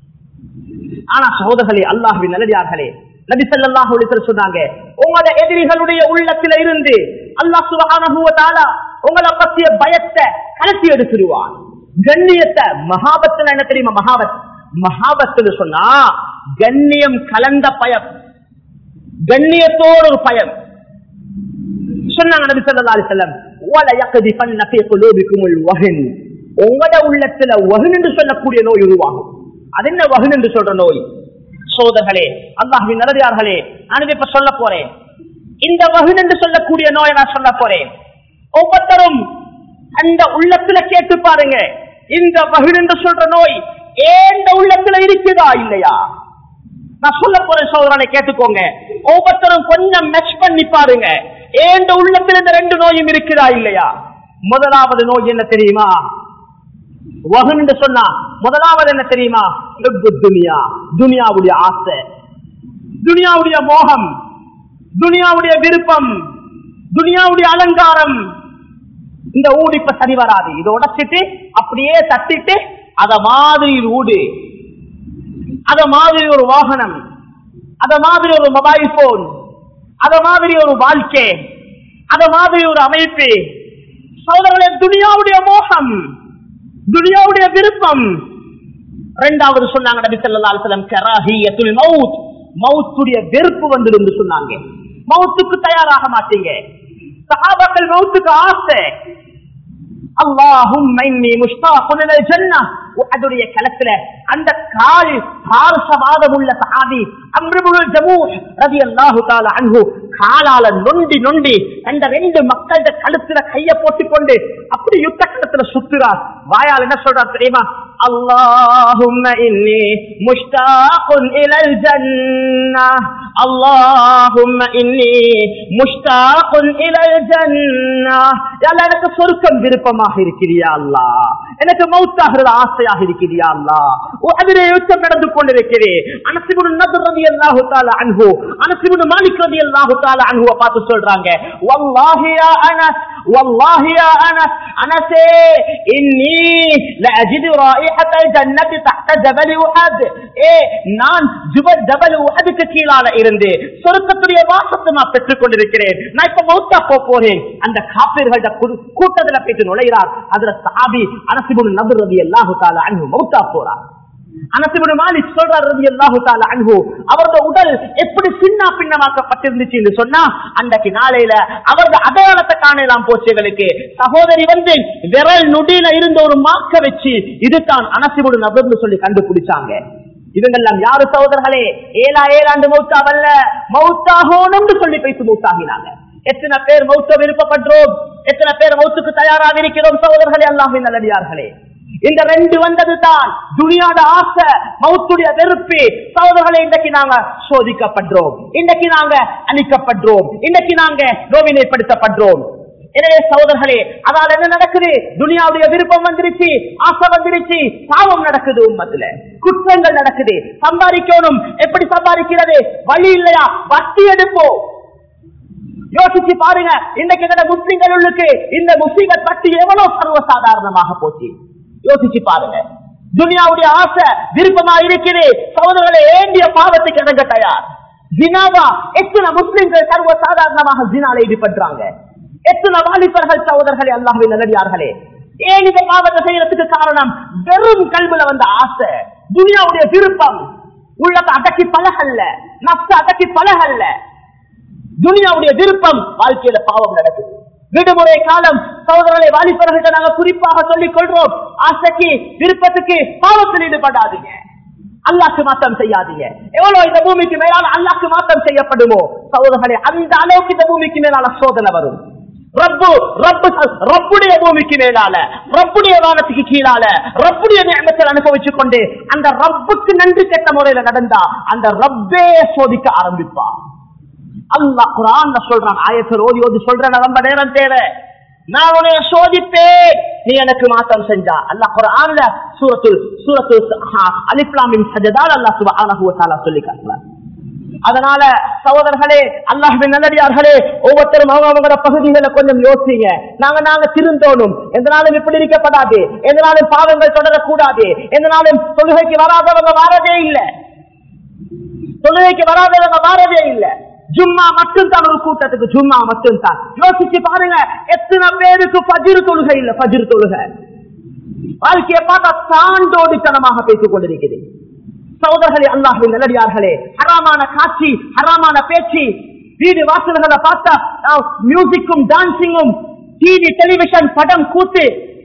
ஆனா சகோதரர்களே அல்லாஹுவின் நல்லடியார்களே நபி ஸல்லல்லாஹு அலைஹி வஸல்லம் சொன்னாங்க உங்களோட எதிரிகளுடைய உள்ளத்தில இருந்து அல்லாஹ் சுப்ஹானஹு வ தஆலா உங்களை பத்திய பயத்தை கலட்டி எடுத்துருவான் கண்ணியத்தை மகாபத்துல என்ன தெரியுமா மகாபத் மகாபத்துன்னு சொன்னா கண்ணியம் கலந்த பயம் கண்ணியத்தோடு ஒரு பயம் சொன்னாங்க நபி ஸல்லல்லாஹு அலைஹி வஸல்லம் வல யக்திஃபன்ன ஃபீ குலூபிக்குமுல் வஹன் உங்களோட உள்ளத்துல வகுன் என்று சொல்லக்கூடிய நோய் உருவாகும் அது என்ன வகுன் என்று சொல்ற நோய் சோதர்களே அல்லாஹின் நல்லதார்களே நான் இப்ப சொல்ல போறேன் இந்த வகுன் என்று சொல்லக்கூடிய நோயை நான் சொல்ல போறேன் ஒவ்வொருத்தரும் அந்த உள்ளத்துல கேட்டு பாருங்க இந்த வகுன் என்று சொல்ற நோய் ஏந்த உள்ளத்துல இருக்குதா இல்லையா நான் சொல்ல போறேன் சோதரனை கேட்டுக்கோங்க ஒவ்வொருத்தரும் கொஞ்சம் மெச் பண்ணி பாருங்க ஏந்த உள்ளத்தில் இந்த ரெண்டு நோயும் இருக்குதா இல்லையா முதலாவது நோய் என்ன தெரியுமா வகன் என்று சொன்னா முதலாவது என்ன தெரியுமா ஹுப்பு துனியா துனியாவுடைய ஆசை துனியாவுடைய மோகம் துனியாவுடைய விருப்பம் துனியாவுடைய அலங்காரம் இந்த ஊடு இப்ப சரி வராது இதை உடைச்சிட்டு அப்படியே தட்டிட்டு அத மாதிரி ஊடு அத மாதிரி ஒரு வாகனம் அத மாதிரி ஒரு மொபைல் போன் அத மாதிரி ஒரு வாழ்க்கை அத மாதிரி ஒரு அமைப்பு சோதரர்களே துனியாவுடைய மோகம் துனியாவுடைய விருப்பம் இரண்டாவது சொன்னாங்க நபி ஸல்லல்லாஹு அலைஹி வஸல்லம் கராஹியத்துல் மவுத் மவுத்துடைய வெறுப்பு வந்துடும் சொன்னாங்க மவுத்துக்கு தயாராக மாட்டீங்க சஹாபாக்கள் மவுத்துக்கு ஆசை அல்லாஹும் அதோடைய களத்துல அந்த கால் பாரசவாதம் உள்ள சஹாபி அம்ருபுல் ஜமூ ரதி அல்லாஹு தால அன்பு காலால நொண்டி நொண்டி அந்த ரெண்டு மக்கள்கிட்ட கழுத்துல கைய போட்டுக் கொண்டு அப்படி யுத்த களத்துல சுத்துறார் வாயால் என்ன சொல்றார் தெரியுமா اللهم إني مشتاق إلى الجنة اللهم إني مشتاق إلى الجنة يلا எனக்கு சொர்க்கம் விருப்பமாக இருக்கிறியா அல்லா எனக்கு மௌத்தாகிறது ஆசையாக இருக்கிறியா அல்லா அதிலே யுத்தம் நடந்து கொண்டிருக்கிறேன் அனசிபுன் நபர் ரதி அல்லாஹு தாலா அன்ஹு அனசிபுன் மாலிக் ரதி அல்லாஹு தாலா அன்ஹுவை பார்த்து சொல்றாங்க வல்லாஹி யா அனஸ் வல்லாஹி யா அனஸ் அனஸே இன்னி لأجد رائحة الجنة تحت جبل أحد ஏ நான் ஜுபல் ஜபல் உஹதுக்கு கீழால இருந்து சொர்க்கத்துடைய வாசத்தை நான் பெற்றுக் கொண்டிருக்கிறேன் நான் இப்ப மௌத்தா போக போறேன் அந்த காப்பீர்கள கூட்டத்துல போயிட்டு நுழைகிறார் அதுல சாபி அரசிபுன் நபர் ரதி அல்லாஹு தாலா அன்பு மௌத்தா போறார் அனசிபுன் மாலிக் சொல்றார் ரதி அல்லாஹு தாலா அன்பு அவரது உடல் எப்படி சின்ன பின்னமாக்கப்பட்டிருந்துச்சு என்று சொன்னா அன்றைக்கு நாளையில அவரது அடையாளத்தை காணலாம் போச்சுகளுக்கு சகோதரி வந்து விரல் நுடியில இருந்த ஒரு மாக்க வச்சு இதுதான் அனசிபுடு நபர்னு சொல்லி கண்டுபிடிச்சாங்க இவங்கெல்லாம் யாரு சகோதரர்களே ஏழா ஏழாண்டு மௌத்தாவல்ல மௌத்தாகணும்னு சொல்லி பேசி மௌத்தாகினாங்க எத்தனை பேர் மௌத்த விருப்பப்படுறோம் எத்தனை பேர் மௌத்துக்கு தயாராக இருக்கிறோம் சகோதரர்களே அல்லாமே நல்லடியார்களே இந்த ரெண்டு வந்தது தான் துணியாட ஆசை மௌத்துடைய வெறுப்பு சகோதரர்களை இன்றைக்கு நாங்க சோதிக்கப்படுறோம் இன்றைக்கு நாங்க அழிக்கப்படுறோம் இன்றைக்கு நாங்க நோவினைப்படுத்தப்படுறோம் எனவே சகோதரர்களே அதால் என்ன நடக்குது துனியாவுடைய விருப்பம் வந்துருச்சு ஆசை வந்துருச்சு பாவம் நடக்குது உண்மத்துல குற்றங்கள் நடக்குது சம்பாதிக்கணும் எப்படி சம்பாதிக்கிறது வழி இல்லையா வட்டி எடுப்போம் யோசிச்சு பாருங்க இன்னைக்கு இந்த முஸ்லிம்களுக்கு இந்த முஸ்லிம்கள் பற்றி எவ்வளவு சர்வசாதாரணமாக போச்சு யோசிச்சு பாருங்க துனியாவுடைய ஆசை விருப்பமா இருக்குது சகோதரர்களை ஏண்டிய பாவத்துக்கு இறங்க தயார் ஜினாவா எத்தனை முஸ்லிம்கள் சர்வ சாதாரணமாக ஜினால ஈடுபடுறாங்க எத்தனை வாலிபர்கள் சகோதரர்களே அல்லாஹின் நல்லடியார்களே ஏன் இந்த பாவத்தை செய்யறதுக்கு காரணம் வெறும் கல்வில வந்த ஆசை துனியாவுடைய விருப்பம் உள்ளத்தை அடக்கி பழகல்ல நஷ்ட அடக்கி பழகல்ல துனியாவுடைய விருப்பம் வாழ்க்கையில பாவம் நடக்குது விடுமுறை காலம் சகோதரர்களை வாலிபர்கிட்ட நாங்க குறிப்பாக சொல்லிக் கொள்றோம் ஆசைக்கு விருப்பத்துக்கு பாவத்தில் ஈடுபடாதீங்க அல்லாக்கு மாற்றம் செய்யாதீங்க எவ்வளவு இந்த பூமிக்கு மேலால அல்லாக்கு மாற்றம் செய்யப்படுமோ சகோதரர்களே அந்த அளவுக்கு இந்த பூமிக்கு மேலால சோதனை வரும் ரப்பு ரப்பு ரப்புடைய பூமிக்கு மேலால ரப்புடைய வானத்துக்கு கீழால ரப்புடைய நியமத்தில் அனுபவிச்சுக் கொண்டு அந்த ரப்புக்கு நன்றி கெட்ட முறையில நடந்தா அந்த ரப்பே சோதிக்க ஆரம்பிப்பா அல்லா குரான் சொல்றான் ஆயத்தர் ஓதி ஓதி சொல்றேன் ரொம்ப நேரம் தேவை நான் உன்னைய சோதிப்பேன் நீ எனக்கு மாற்றம் செஞ்சா அல்லா குரான்ல சூரத்து சூரத்து அலிப்லாமின் சஜதால் அல்லா சுபஹானஹு வ தஆலா சொல்லி காட்டுறான் அதனால சகோதரர்களே அல்லாஹின் நல்லடியார்களே ஒவ்வொருத்தரும் அவங்க அவங்களோட பகுதிகளை கொஞ்சம் யோசிங்க நாங்க நாங்க திருந்தோணும் எந்த நாளும் இப்படி இருக்கப்படாது எந்த நாளும் பாவங்கள் தொடரக்கூடாது எந்த நாளும் தொழுகைக்கு வராதவங்க வாரதே இல்லை தொழுகைக்கு வராதவங்க வாரதே இல்லை ஜும்மா மட்டும் தான் ஒரு கூட்டத்துக்கு ஜும்மா மட்டும் தான் யோசிச்சு பாருங்க எத்தனை பேருக்கு பஜிர் தொழுகை இல்ல பஜிர் தொழுகை வாழ்க்கையை பார்த்தா சாண்டோடித்தனமாக பேசிக் கொண்டிருக்கிறது சகோதரர்களே அல்லாஹின் நல்லடியார்களே ஹராமான காட்சி ஹராமான பேச்சு வீடு வாசல்களை பார்த்தா மியூசிக்கும் டான்சிங்கும் டிவி டெலிவிஷன் படம் கூத்து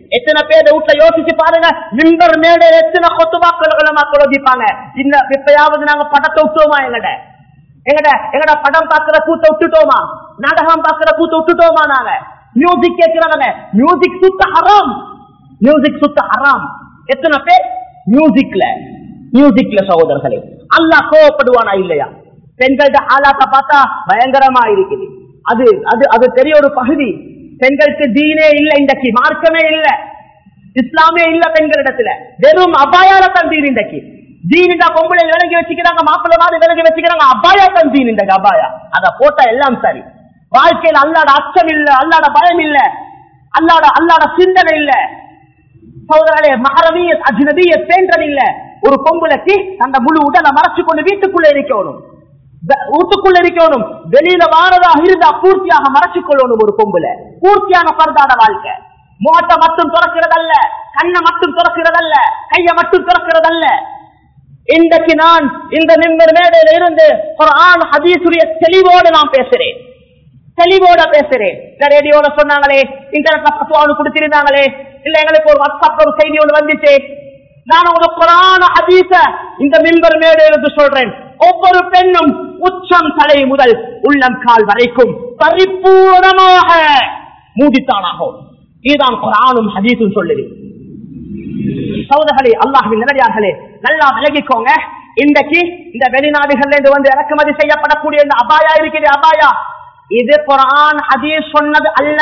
எத்தனை பேர் வீட்டுல யோசிச்சு பாருங்க மிம்பர் மேடை எத்தனை கொத்துமாக்கள் மக்கள் ஒதிப்பாங்க இந்த இப்பயாவது நாங்க படத்தை விட்டோமா எங்கட எங்கட எங்கட படம் பாக்குற கூத்த விட்டுட்டோமா நாடகம் பாக்குற கூத்த விட்டுட்டோமா நாங்க மியூசிக் கேட்கிறவங்க மியூசிக் சுத்த ஹராம் மியூசிக் சுத்த ஹராம் எத்தனை பேர் மியூசிக்ல மியூசிக்ல சகோதரர்களே அல்லாஹ் கோவப்படுவானா இல்லையா பெண்கள்ட ஆளாக்க பார்த்தா பயங்கரமா இருக்குது அது அது அது பெரிய ஒரு பகுதி பெண்களுக்கு தீனே இல்ல இன்றைக்கு மார்க்கமே இல்ல இஸ்லாமே இல்ல பெண்களிடத்துல வெறும் அபாயால தான் தீன் இன்றைக்கு தீனிடா பொம்பளை விலகி வச்சுக்கிறாங்க மாப்பிள்ளை மாதிரி விலகி வச்சுக்கிறாங்க அபாயா தான் தீன் இன்றைக்கு அபாயா அத போட்டா எல்லாம் சரி வாழ்க்கையில் அல்லாட அச்சம் இல்ல அல்லாட பயம் இல்ல அல்லாட அல்லாட சிந்தனை இல்ல சோதரர்களே மகரவிய அஜ்னபிய பேன்றன் இல்ல ஒரு பொம்பளைக்கு அந்த முழு உடலை மறைச்சு கொண்டு வீட்டுக்குள்ள இருக்கணும் வெ- வீட்டுக்குள்ள இருக்கணும் வெளியில வாரதாக இருந்தா பூர்த்தியாக மறைச்சு கொள்ளணும் ஒரு பொம்பளை பூர்த்தியான பரதாட வாழ்க்கை முகத்தை மட்டும் துறக்கிறதல்ல கண்ணை மட்டும் துறக்கிறதல்ல கையை மட்டும் துறக்கிறதல்ல இன்றைக்கு நான் இந்த நிம்மர் மேடையில இருந்து ஒரு ஆண் ஹதீசுடைய தெளிவோடு நான் பேசுறேன் தெளிவோட பேசுறேன் இந்த ரேடியோல சொன்னாங்களே இன்டர்நெட்ல பத்துவானு கொடுத்திருந்தாங்களே இல்ல எங்களுக்கு ஒரு வாட்ஸ்அப் ஒரு செய்தி ஒன்று வந்துச்சு நான் ஒரு குரான ஹதீஸ இந்த மிம்பர் மேடையிலிருந்து சொல்றேன் ஒவ்வொரு பெண்ணும் உச்சம் தலை முதல் உள்ளம் கால் வரைக்கும் பரிபூர்ணமாக மூடித்தானாகும் இதுதான் குரானும் ஹதீஸும் சொல்லுது சகோதரர்களே அல்லாஹின் நிலையார்களே நல்லா விலகிக்கோங்க இன்றைக்கு இந்த வெளிநாடுகள்ல இருந்து வந்து இறக்குமதி செய்யப்படக்கூடிய இந்த அபாயா இருக்குது அபாயா இது குரான் ஹதீஸ் சொன்னது அல்ல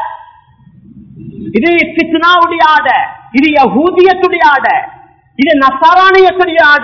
இது பித்னாவுடைய ஆட இது யகூதியத்துடைய ஆட இது நசாராணியத்துடைய ஆட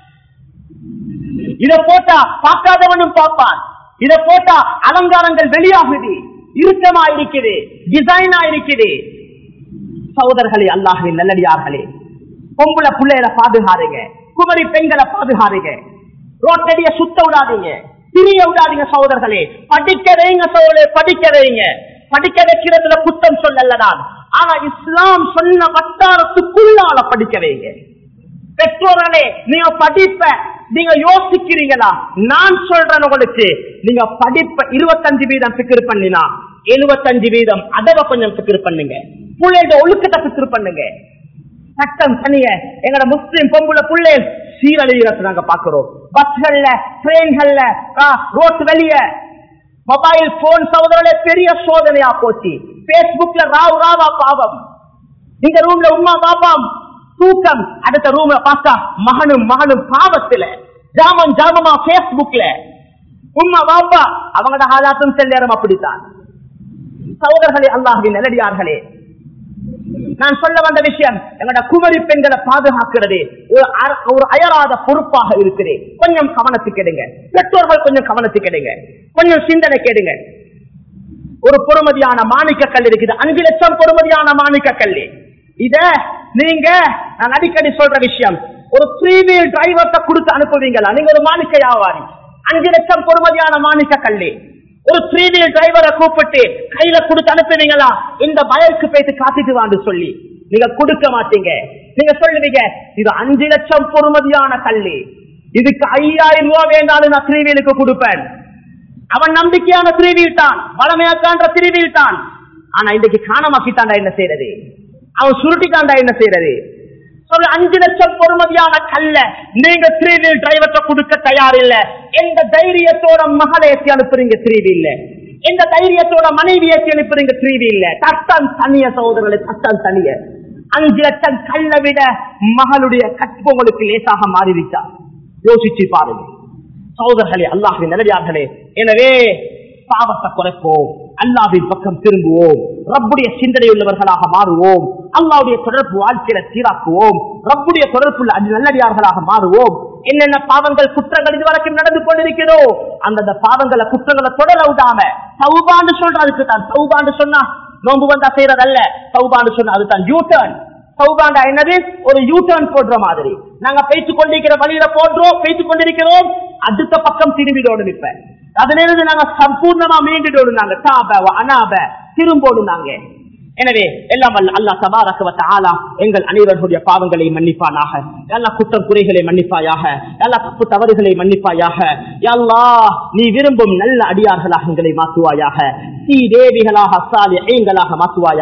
இத போட்டா பார்க்காதவனும் பார்ப்பான் இத போட்டா அலங்காரங்கள் வெளியாகுது இறுக்கமா இருக்குது டிசைனா இருக்குது சகோதரர்களே அல்லாஹின் நல்லடியார்களே பொம்பளை பிள்ளைகளை பாதுகாருங்க குமரி பெண்களை பாதுகாருங்க ரோட்டடிய சுத்த விடாதீங்க திரிய விடாதீங்க சகோதரர்களே படிக்க வைங்க சோழே படிக்க வைங்க படிக்க வைக்கிறதுல குத்தம் சொல்லலதான் ஆனா இஸ்லாம் சொன்ன வட்டாரத்துக்குள்ளால படிக்க வைங்க பெற்றோர்களே நீங்க படிப்ப நீங்க யோசிக்கிறீங்களா நான் சொல்றேன் உங்களுக்கு நீங்க படிப்ப இருபத்தஞ்சு வீதம் பிக்கர் பண்ணினா எழுபத்தஞ்சு வீதம் அதவ கொஞ்சம் பிக்கர் பண்ணுங்க பிள்ளைங்க ஒழுக்கத்தை பிக்கர் பண்ணுங்க சட்டம் தனிய எங்கட முஸ்லிம் பொம்புல புள்ளை சீரழிகிறத நாங்க பாக்குறோம் பஸ்கள்ல ட்ரெயின்கள்ல ரோட் வெளிய மொபைல் போன் சகோதரர்களே பெரிய சோதனையா போச்சு பேஸ்புக்ல ராவ் ராவா பாவம் இந்த ரூம்ல உமா பாப்பாம் தூக்கம் அடுத்த ரூம்ல பார்த்தா மகனும் மகனும் பாவத்துல ஜாமம் ஜாமமா பேஸ்புக்ல உம்மா பாப்பா அவங்களோட ஆதாத்தும் சில நேரம் அப்படித்தான் சகோதரர்களே அல்லாஹின் நல்லடியார்களே நான் சொல்ல வந்த விஷயம் எங்களோட குமரி பெண்களை பாதுகாக்கிறது ஒரு அர- ஒரு அயராத பொறுப்பாக இருக்குது கொஞ்சம் கவனத்துக்கு எடுங்க பெற்றோர்கள் கொஞ்சம் கவனத்துக்கு எடுங்க கொஞ்சம் சிந்தனை கேடுங்க ஒரு பொறுமதியான மாணிக்க கல் இருக்குது அஞ்சு லட்சம் பொறுமதியான மாணிக்க கல் இத நீங்க நான் அடிக்கடி சொல்ற விஷயம் ஒரு த்ரீ வீல் டிரைவர்ட்ட கொடுத்து அனுப்புவீங்களா நீங்க ஒரு மாணிக்க வியாபாரி அஞ்சு லட்சம் பொறுமதியான மாணிக்க கல்லி ஒரு த்ரீ வீல் டிரைவரை கூப்பிட்டு கையில கொடுத்து அனுப்புவீங்களா இந்த பயருக்கு போயிட்டு காத்திட்டு வாண்டு சொல்லி நீங்க கொடுக்க மாட்டீங்க நீங்க சொல்லுவீங்க இது அஞ்சு லட்சம் பொறுமதியான கல்லு இதுக்கு ஐயாயிரம் ரூபாய் வேண்டாலும் நான் த்ரீ வீலுக்கு கொடுப்பேன் அவன் நம்பிக்கையான திருவிட்டான் வளமையாக்கான்ற திருவிட்டான் ஆனா இன்னைக்கு காணமாக்கிட்டாண்டா என்ன செய்யறது அவன் சுருட்டிட்டாண்டா என்ன செய்யறது சொல்ல அஞ்சு லட்சம் பொறுமதியான கல்ல நீங்க த்ரீ வீல் டிரைவர்ட்ட கொடுக்க தயார் இல்ல எந்த தைரியத்தோட மகளை ஏற்றி அனுப்புறீங்க த்ரீ வீல்ல எந்த தைரியத்தோட மனைவி ஏற்றி அனுப்புறீங்க த்ரீ வீல்ல தட்டம் தனிய சகோதரர்களை தட்டம் தனிய அஞ்சு லட்சம் கல்ல விட மகளுடைய கற்பு உங்களுக்கு லேசாக மாறிவிட்டா யோசிச்சு பாருங்க சகோதரர்களே அல்லாஹின் நிலையார்களே எனவே பாவத்தை குறைப்போம் அல்லாவின் பக்கம் திரும்புவோம் ரப்புடைய சிந்தனை உள்ளவர்களாக மாறுவோம் அல்லாவுடைய தொடர்பு வாழ்க்கையில சீராக்குவோம் ரப்புடைய தொடர்புள்ள அஞ்சு நல்லடியார்களாக மாறுவோம் என்னென்ன பாவங்கள் குற்றங்கள் இதுவரைக்கும் நடந்து கொண்டிருக்கிறதோ அந்தந்த பாவங்களை குற்றங்களை தொடர விடாம சௌபான்னு சொல்றதுக்கு தான் சௌபான்னு சொன்னா நோம்பு வந்தா செய்யறதல்ல சௌபான்னு சொன்னா அதுதான் யூ டர்ன் சௌபாண்டா என்னது ஒரு யூ டர்ன் போடுற மாதிரி நாங்க பேசிக் கொண்டிருக்கிற வழியில போடுறோம் பேசிக் கொண்டிருக்கிறோம் அடுத்த பக்கம் திரும்பிடோடு இப்ப அதிலிருந்து நாங்க சம்பூர்ணமா மீண்டுடோடு நாங்க தாப அனாப திரும்போடு நாங்க எனவே எல்லாம் வல்ல அல்லாஹ் தபாரக வ தஆலா எங்கள் அனைவர்களுடைய பாவங்களை மன்னிப்பானாக எல்லா குற்றம் குறைகளை மன்னிப்பாயாக எல்லா தப்பு தவறுகளை மன்னிப்பாயாக யா அல்லாஹ் நீ விரும்பும் நல்ல அடியார்களாக எங்களை மாற்றுவாயாக சீ தேவிகளாக சாலி மாற்றுவாயாக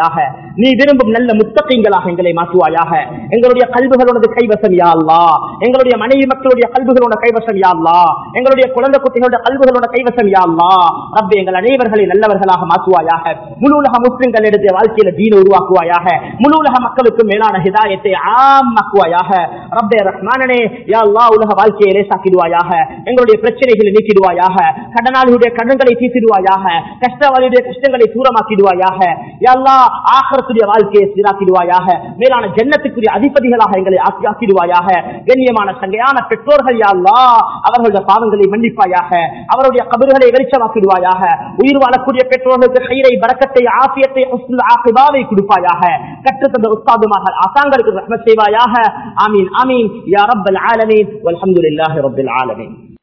நீ விரும்பும் நல்ல முத்தகங்களாக எங்களை மாற்றுவாயாக எங்களுடைய கல்விகளோட கைவசம் யா அல்லாஹ் எங்களுடைய மனைவி மக்களுடைய கல்விகளோட கைவசம் யா அல்லாஹ் எங்களுடைய குழந்தை குட்டிகளோட கல்விகளோட கைவசம் யா அல்லாஹ் ரப்பே எங்கள் அனைவர்களை நல்லவர்களாக மாற்றுவாயாக முழு உலக முஸ்லிம்கள் எடுத்த வாழ்க்கையில தீன உருவாக்குவாயாக முழு உலக மக்களுக்கு மேலான ஹிதாயத்தை ஆமாக்குவாயாக ரப்பே ரஹ்மானனே யா அல்லாஹ் உலக வாழ்க்கையை லேசாக்கிடுவாயாக எங்களுடைய பிரச்சனைகளை நீக்கிடுவாயாக கடனாளியுடைய கடன்களை தீர்த்திடுவாயாக கஷ்டவாளியுடைய கஷ்டங்களை தூரமாக்கிடுவாயாக யா அல்லாஹ் ஆகரத்துடைய வாழ்க்கையை சீராக்கிடுவாயாக மேலான ஜன்னத்துக்குரிய அதிபதிகளாக எங்களை ஆக்கி- ஆக்கிடுவாயாக கண்ணியமான சங்கையான பெற்றோர்கள் யா அல்லாஹ் அவர்களுடைய பாவங்களை மன்னிப்பாயாக அவருடைய கபறுகளை வெளிச்சமாக்கிடுவாயாக உயிர் வாழக்கூடிய பெற்றோர்களுக்கு கயிறை பறக்கத்தை ஆசியத்தை ஆசிபாவை கொடுப்பாயாக கற்றுத்தந்த உஸ்தாதுமாக அசாங்களுக்கு ரஹ்மத் செய்வாயாக ஆமீன் ஆமீன் யா ரப்பல் ஆலமீன் வல்ஹம்துலில்லாஹி ரப்பில் ஆலமீன்